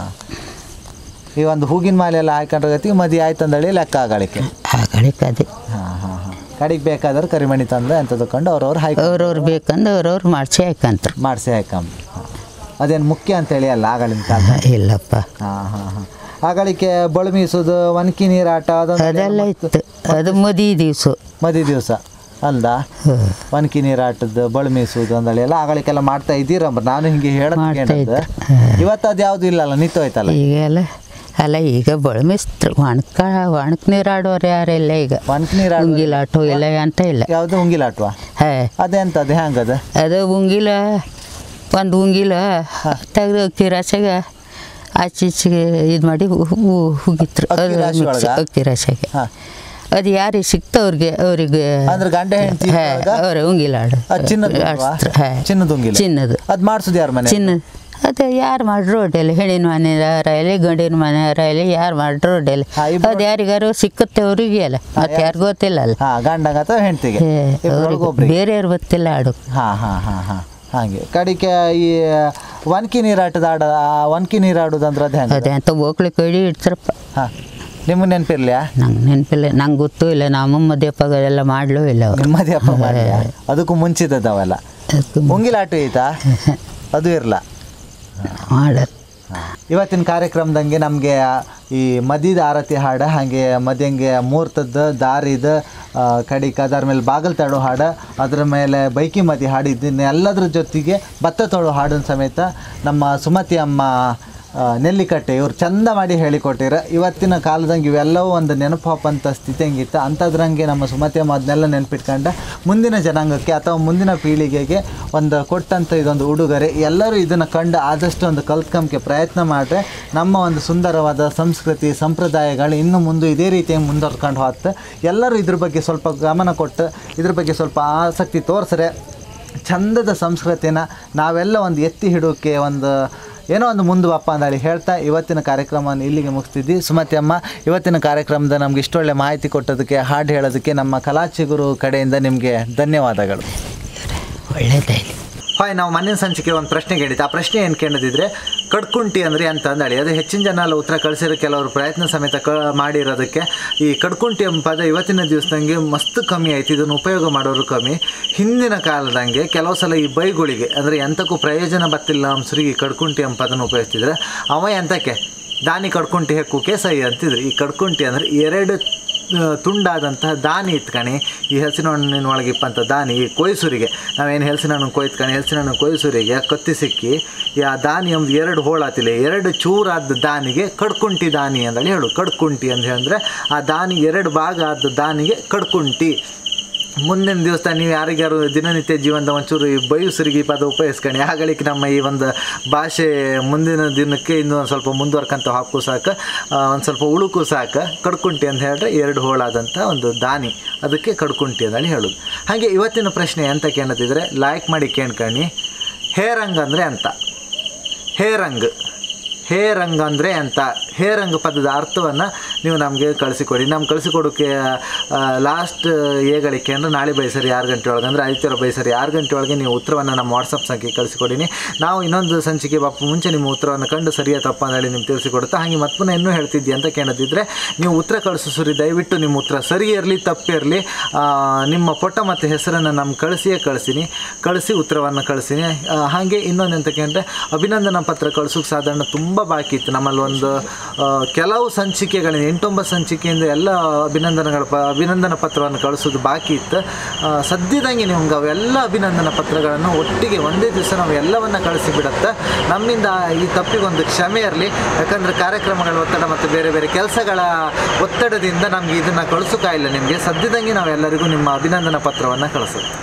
ಈ ಒಂದು ಹೂಗಿನ ಮಾಲೆ ಎಲ್ಲ ಹಾಕೊಂಡ್ರೆ ಗತಿ ಮದಿ ಆಯ್ತಂದಳಿ ಲೆಕ್ಕ ಆಗಳಿಕೆ ಆಗಳಿಗೆ ಅದೇ ಹಾ ಹಾ ಹಾ ಕಡಿಗೆ ಬೇಕಾದ್ರೆ ಕರಿಮಣಿ ತಂದು ಅಂತ ತಕೊಂಡು ಅವ್ರವ್ರು ಹಾಕಿ ಅವ್ರವ್ರು ಬೇಕಂದ್ರೆ ಅವ್ರವ್ರು ಮಾಡಿಸಿ ಹಾಕಂತಾರೆ ಮಾಡಿಸಿ ಹಾಕಂಬ ಅದೇನು ಮುಖ್ಯ ಅಂತೇಳಿ ಅಲ್ಲ ಆಗಳಿನ ಕಾಲ ಇಲ್ಲಪ್ಪ ಹಾಂ ಹಾಂ ಹಾಂ ಆಗಳಿಕೆ ಬಳಮೀಸೋದು ಒಣಕಿ ನೀರಾಟ ಅದೊಂದು ಅದೆಲ್ಲ ಇತ್ತು ಅದು ಮದಿ ದಿವಸ ಮದಿ ದಿವಸ ಅಲ್ದಾ ಒಣಕಿ ನೀರಾಟದ್ದು ಬಳಮೀಸೋದು ಅಂದಳಿ ಎಲ್ಲ ಆಗಳಿಗೆಲ್ಲ ಮಾಡ್ತಾ ಇದ್ದೀರಮ್ಮ ನಾನು ಹಿಂಗೆ ಮಾಡ್ತಾ ಹೇಳೋದು ಇದ್ರು. ಇವತ್ತು ಅದು ಯಾವುದು ಇಲ್ಲಲ್ಲ ನಿಂತೋಯ್ತಲ್ಲ ಈಗೆಲ್ಲ ಅಲ್ಲ ಈಗ ಬಳಮಿಸ್ತ್ರು ಒಣಕ ಒಣಕ್ ನೀರಾಡೋರು ಯಾರಿಲ್ಲ ಈಗ ಒಣಕಿ ನೀರಾಟ ಉಂಗಿಲಾಟು ಇಲ್ಲ ಅಂತ ಇಲ್ಲ ಯಾವುದು ಉಂಗಿಲಾಟವಾ ಹೇ ಅದೆಂತ ಅದು ಹೆಂಗದ ಅದು ಉಂಗಿಲ ಒಂದು ಉಂಗಿಲ ತೆಗೆದು ಅಕ್ಕಿ ರಾಶಿಗೆ ಆಚೆ ಈಚೆಗೆ ಇದು ಮಾಡಿ ಹುಗಿತ್ರು ಅಕ್ಕಿ ಅದು ರಾಶಿ ಮಿಕ್ಸ್ ಒಳಗ? ಅಕ್ಕಿ ರಾಶಿಗೆ ಹಾಂ ಅದು ಯಾರಿಗೆ ಸಿಕ್ತವ್ರಿಗೆ ಅವರಿಗೆ ಅಂದ್ರೆ ಗಂಡ ಹೆಂಡತಿ ಅವ್ರ ಉಂಗಿಲಾಡು ಅದು ಚಿನ್ನದ ಆಡ್ಸ್ತ್ರು. ಹೇ. ಚಿನ್ನದ ಉಂಗಿಲ ಚಿನ್ನದು ಅದು ಮಾಡಿಸೋದು ಯಾರ ಮನೆ ಚಿನ್ನ ಅದು ಯಾರು ಮಾಡ್ರು ಒಡ್ಡೆಲಿ ಹೆಣ್ಣಿನ ಮನೆಯವರಾಗಲಿ ಗಂಡಿನ ಮನೆಯವರಾಗಲಿ ಯಾರು ಮಾಡ್ರು ಒಡ್ಡೆಲಿ ಹಾ, ಇಬ್ರು- ಅದು ಯಾರಿಗಾರು ಸಿಕ್ಕತ್ತೆ ಅವ್ರಿಗೆ ಅಲ್ಲ ಮತ್ತೆ ಯಾರು ಗೊತ್ತಿಲ್ಲ ಅಲ್ಲ ಹಾಂ ಗಂಡಂಗ ಅಥವಾ ಹೆಂಡತಿಗೆ ಹೇ, ಅವ್ರಿಗೆ ಒಬ್ರಿಗೆ ಬೇರೆಯವ್ರು ಗೊತ್ತಿಲ್ಲ ಆಡು ಹಾಂ ಹಾಂ ಹಾಂ ಹಾಂ ಹಾಗೆ ಕಡಿಕೆ ಈ ಒನ್ಕಿ ನೀರಾಟದ ಆಡ ಆ ಒನ್ಕಿ ನೀರಾಡೋದಂದ್ರೆ ಅದು ಹೆಂಗೆ ಅದೇ ಅಂತ ಹೋಗ್ಲಿ ಕಡಿ ಇಡ್ತಾರಪ್ಪ ಹಾಂ ನಿಮ್ಗೆ ನೆನಪಿರ್ಲಿಯಾ ನಂಗೆ ನೆನಪಿಲ್ಲ ನಂಗೆ ಗೊತ್ತೂ ಇಲ್ಲ ನಮ್ಮ ಮದ್ಯಪ್ಪಾಗ ಎಲ್ಲ ಮಾಡ್ಲೂ ಇಲ್ಲ ಅವ್ರು ನಿಮ್ಮದೇ ಅಪ್ಪ ಮಾಡಿ ಅದಕ್ಕೂ ಮುಂಚಿದ್ದದ್ದು ಅವೆಲ್ಲ ಅದಕ್ಕೆ ಮುಂಗಿಲಾಟ ಐತಾ ಅದು ಇರಲ್ಲ ಮಾಡೋದು ಇವತ್ತಿನ ಕಾರ್ಯಕ್ರಮದಂಗೆ ನಮಗೆ ಈ ಮದಿದ ಆರತಿ ಹಾಡು ಹಾಗೆ ಮದ್ಯಂಗೆ ಮುಹೂರ್ತದ ದಾರಿದ ಆ, ಕಡಿಕ ಅದ್ರ ಮೇಲೆ ಬಾಗಲ್ ತಡೋ ಹಾಡು ಅದ್ರ ಮೇಲೆ ಬೈಕಿ ಮದಿ ಹಾಡು ಇದನ್ನೆಲ್ಲದ್ರ ಜೊತೆಗೆ ಭತ್ತ ತೊಳೋ ಹಾಡಿನ ಸಮೇತ ನಮ್ಮ ಸುಮತಿ ಅಮ್ಮ ಆ, ನೆಲ್ಲಿಕಟ್ಟೆ ಇವ್ರು ಚಂದ ಮಾಡಿ ಹೇಳಿಕೊಟ್ಟಿರ ಇವತ್ತಿನ ಕಾಲದಂಗೆ ಇವೆಲ್ಲವೂ ಒಂದು ನೆನಪು ಹಾಪಂಥ ಸ್ಥಿತಿ ಹೆಂಗಿತ್ತು ಅಂಥದ್ರಂಗೆ ನಮ್ಮ ಸುಮತಿ ಅಮ್ಮ ಅದನ್ನೆಲ್ಲ ನೆನ್ಪಿಟ್ಕೊಂಡ ಮುಂದಿನ ಜನಾಂಗಕ್ಕೆ ಅಥವಾ ಮುಂದಿನ ಪೀಳಿಗೆಗೆ ಒಂದು ಕೊಟ್ಟಂಥ ಇದೊಂದು ಉಡುಗೊರೆ ಎಲ್ಲರೂ ಇದನ್ನು ಕಂಡು ಆದಷ್ಟು ಒಂದು ಕಲ್ತ್ಕೊಂಬಕ್ಕೆ ಪ್ರಯತ್ನ ಮಾಡಿದ್ರೆ ನಮ್ಮ ಒಂದು ಸುಂದರವಾದ ಸಂಸ್ಕೃತಿ ಸಂಪ್ರದಾಯಗಳು ಇನ್ನು ಮುಂದೆ ಇದೇ ರೀತಿಯಾಗಿ ಮುಂದುವರ್ಕೊಂಡು ಹೋಗುತ್ತೆ ಎಲ್ಲರೂ ಇದ್ರ ಬಗ್ಗೆ ಸ್ವಲ್ಪ ಗಮನ ಕೊಟ್ಟು ಇದ್ರ ಬಗ್ಗೆ ಸ್ವಲ್ಪ ಆಸಕ್ತಿ ತೋರಿಸ್ರೆ ಚಂದದ ಸಂಸ್ಕೃತಿನ ನಾವೆಲ್ಲ ಒಂದು ಎತ್ತಿ ಹಿಡೋಕ್ಕೆ ಒಂದು ಏನೋ ಒಂದು ಮುಂದುವಪ್ಪ ಅಂದೇಳಿ ಹೇಳ್ತಾ ಇವತ್ತಿನ ಕಾರ್ಯಕ್ರಮವನ್ನು ಇಲ್ಲಿಗೆ ಮುಗಿಸ್ತಿದ್ವಿ ಸುಮತಿ ಅಮ್ಮ ಇವತ್ತಿನ ಕಾರ್ಯಕ್ರಮದ ನಮ್ಗೆ ಇಷ್ಟೊಳ್ಳೆ ಮಾಹಿತಿ ಕೊಟ್ಟೋದಕ್ಕೆ ಹಾಡು ಹೇಳೋದಕ್ಕೆ ನಮ್ಮ ಕಲಾಚಿಗುರು ಕಡೆಯಿಂದ ನಿಮಗೆ ಧನ್ಯವಾದಗಳು ಒಳ್ಳೇದಾಯ್ತು ಹಾಯ್ ನಾವು ಮಣ್ಣಿನ ಸಂಚಿಕೆ ಒಂದು ಪ್ರಶ್ನೆ ಕೇಳಿದ್ದು ಆ ಪ್ರಶ್ನೆ ಏನು ಕೇಳಿದ್ರೆ ಕಡ್ಕುಂಟಿ ಅಂದರೆ ಅಂತ ಅಂದಳಿ ಅದು ಹೆಚ್ಚಿನ ಜನ ಎಲ್ಲ ಉತ್ತರ ಕಳಿಸಿರೋ ಕೆಲವರು ಪ್ರಯತ್ನ ಸಮೇತ ಕ ಮಾಡಿರೋದಕ್ಕೆ ಈ ಕಡ್ಕುಂಟಿ ಎಂಬ ಪದ ಇವತ್ತಿನ ದಿವಸದಂಗೆ ಮಸ್ತ್ ಕಮ್ಮಿ ಆಯ್ತು ಇದನ್ನು ಉಪಯೋಗ ಮಾಡೋರು ಕಮ್ಮಿ ಹಿಂದಿನ ಕಾಲದಂಗೆ ಕೆಲವು ಸಲ ಈ ಬೈಗಳಿಗೆ ಅಂದರೆ ಎಂತಕ್ಕೂ ಪ್ರಯೋಜನ ಬತ್ತಿಲ್ಲ ಅಂಸರಿಗೆ ಈ ಕಡ್ಕುಂಟಿ ಎಂಬ ಪದನ ಉಪಯೋಗಿಸ್ತಿದ್ರೆ ಅವ ಎಂತಕ್ಕೆ ದಾನಿ ಕಡ್ಕುಂಟಿ ಹೆಕ್ಕುಕೆ ಸೈ ಅಂತಿದ್ರು ಈ ಕಡ್ಕುಂಟಿ ಅಂದರೆ ಎರಡು ಆ, ತುಂಡಾದಂತಹ ದಾನಿ ಇತ್ಕಣಿ ಈ ಹಲಸಿನ ಹಣ್ಣಿನ ಒಳಗೆ ಇಪ್ಪಂಥ ದಾನಿ ಈ ಕೊಯ್ಸೂರಿಗೆ ನಾವೇನು ಹಲಸಿನ ಹಣ್ಣು ಕೊಯ್ತ್ಕಣಿ ಹಲಸಿನ ಹಣ್ಣು ಕೊಯ್ಸೂರಿಗೆ ಕತ್ತಿ ಸಿಕ್ಕಿ ಈ ಆ ದಾನಿ ಒಂದು ಎರಡು ಹೋಳಾತಿಲ್ಲ ಎರಡು ಚೂರಾದ ದಾನಿಗೆ ಕಡ್ಕುಂಟಿ ದಾನಿ ಅಂತೇಳಿ ಹೇಳು ಕಡ್ಕುಂಟಿ ಅಂತ ಹೇಳಿದ್ರೆ ಆ ದಾನಿ ಎರಡು ಭಾಗ ಆದ ದಾನಿಗೆ ಕಡ್ಕುಂಟಿ ಮುಂದಿನ ದಿವಸ ನೀವು ಯಾರಿಗಾರು ದಿನನಿತ್ಯ ಜೀವನದ ಒಂಚೂರು ಈ ಬೈಯುಸರಿಗೆ ಈ ಪದ ಉಪಯೋಗಿಸ್ಕೊಂಡು ಆಗಳಿಗೆ ನಮ್ಮ ಈ ಒಂದು ಭಾಷೆ ಮುಂದಿನ ದಿನಕ್ಕೆ ಇನ್ನೂ ಒಂದು ಸ್ವಲ್ಪ ಮುಂದುವರ್ಕಂತ ಹಾಕು ಸಾಕ ಒಂದು ಸ್ವಲ್ಪ ಉಳುಕು ಸಾಕ ಕಡ್ಕುಂಟಿ ಅಂತ ಹೇಳಿದ್ರೆ ಎರಡು ಹೋಳಾದಂಥ ಒಂದು ದಾನಿ ಅದಕ್ಕೆ ಕಡ್ಕುಂಟಿ ಅಂತೇಳಿ ಹೇಳೋದು ಹಾಗೆ ಇವತ್ತಿನ ಪ್ರಶ್ನೆ ಎಂತ ಕೇಳತ್ತಿದ್ರೆ ಲೈಕ್ ಮಾಡಿ ಕೇಳ್ಕಣಿ ಹೇರಂಗ್ ಅಂದರೆ ಅಂತ ಹೇರಂಗ್ ಹೇರಂಗ್ ಅಂದರೆ ಅಂತ ಹೇರಂಗ್ ಪದದ ಅರ್ಥವನ್ನು ನೀವು ನಮಗೆ ಕಳಿಸಿಕೊಡಿ ನಮ್ಮ ಕಳಿಸಿಕೊಡೋಕ್ಕೆ ಲಾಸ್ಟ್ ಏಗಳಿಕೆ ಅಂದರೆ ನಾಳೆ ಬೈಸರಿ ಆರು ಗಂಟೆ ಒಳಗೆ ಅಂದರೆ ಆದಿತ್ಯವಾರ ಬೈಸರಿ ಆರು ಗಂಟೆ ಒಳಗೆ ನೀವು ಉತ್ತರವನ್ನು ನಮ್ಮ ವಾಟ್ಸಪ್ ಸಂಖ್ಯೆಗೆ ಕಳಿಸಿಕೊಡಿನಿ ನಾವು ಇನ್ನೊಂದು ಸಂಚಿಕೆ ಬಾಪ ಮುಂಚೆ ನಿಮ್ಮ ಉತ್ತರವನ್ನು ಕಂಡು ಸರಿಯಾ ತಪ್ಪ ಅಂತ ಹೇಳಿ ನಿಮ್ಗೆ ತಿಳಿಸಿಕೊಡುತ್ತಾ ಹಾಗೆ ಮತ್ತೆ ಪುನಃ ಇನ್ನೂ ಹೇಳ್ತಿದ್ದಿ ಅಂತ ಕೇಳದಿದ್ದರೆ ನೀವು ಉತ್ತರ ಕಳಿಸೋರಿ ದಯವಿಟ್ಟು ನಿಮ್ಮ ಉತ್ತರ ಸರಿ ಇರಲಿ ತಪ್ಪಿರಲಿ ನಿಮ್ಮ ಪೊಟ್ಟ ಮತ್ತು ಹೆಸರನ್ನು ನಮ್ಮ ಕಳಿಸಿಯೇ ಕಳಿಸಿನಿ ಕಳಿಸಿ ಉತ್ತರವನ್ನು ಕಳಿಸಿನಿ ಆ, ಹಾಗೆ ಇನ್ನೊಂದು ಎಂತಕ್ಕೆ ಅಂದರೆ ಅಭಿನಂದನಾ ಪತ್ರ ಕಳ್ಸೋಕೆ ಸಾಧಾರಣ ತುಂಬ ಬಾಕಿ ಇತ್ತು ನಮ್ಮಲ್ಲಿ ಒಂದು ಆ, ಕೆಲವು ಸಂಚಿಕೆಗಳಿಂದ ಎಂಟೊಂಬತ್ತು ಸಂಚಿಕೆಯಿಂದ ಎಲ್ಲ ಅಭಿನಂದನೆಗಳ ಪ ಅಭಿನಂದನಾ ಪತ್ರವನ್ನು ಕಳಿಸೋದು ಬಾಕಿ ಇತ್ತು ಆ, ಸದ್ಯದಂಗೆ ನಿಮ್ಗೆ ಅವೆಲ್ಲ ಅಭಿನಂದನಾ ಪತ್ರಗಳನ್ನು ಒಟ್ಟಿಗೆ ಒಂದೇ ದಿವಸ ನಾವು ಎಲ್ಲವನ್ನ ಕಳಿಸಿಬಿಡತ್ತೆ ನಮ್ಮಿಂದ ಈ ತಪ್ಪಿಗೊಂದು ಕ್ಷಮೆ ಇರಲಿ ಯಾಕಂದರೆ ಕಾರ್ಯಕ್ರಮಗಳ ಒತ್ತಡ ಮತ್ತು ಬೇರೆ ಬೇರೆ ಕೆಲಸಗಳ ಒತ್ತಡದಿಂದ ನಮಗೆ ಇದನ್ನು ಕಳಿಸೋಕ್ಕಾಗಿಲ್ಲ ನಿಮಗೆ ಸದ್ಯದಂಗೆ ನಾವೆಲ್ಲರಿಗೂ ನಿಮ್ಮ ಅಭಿನಂದನಾ ಪತ್ರವನ್ನು ಕಳಿಸೋದು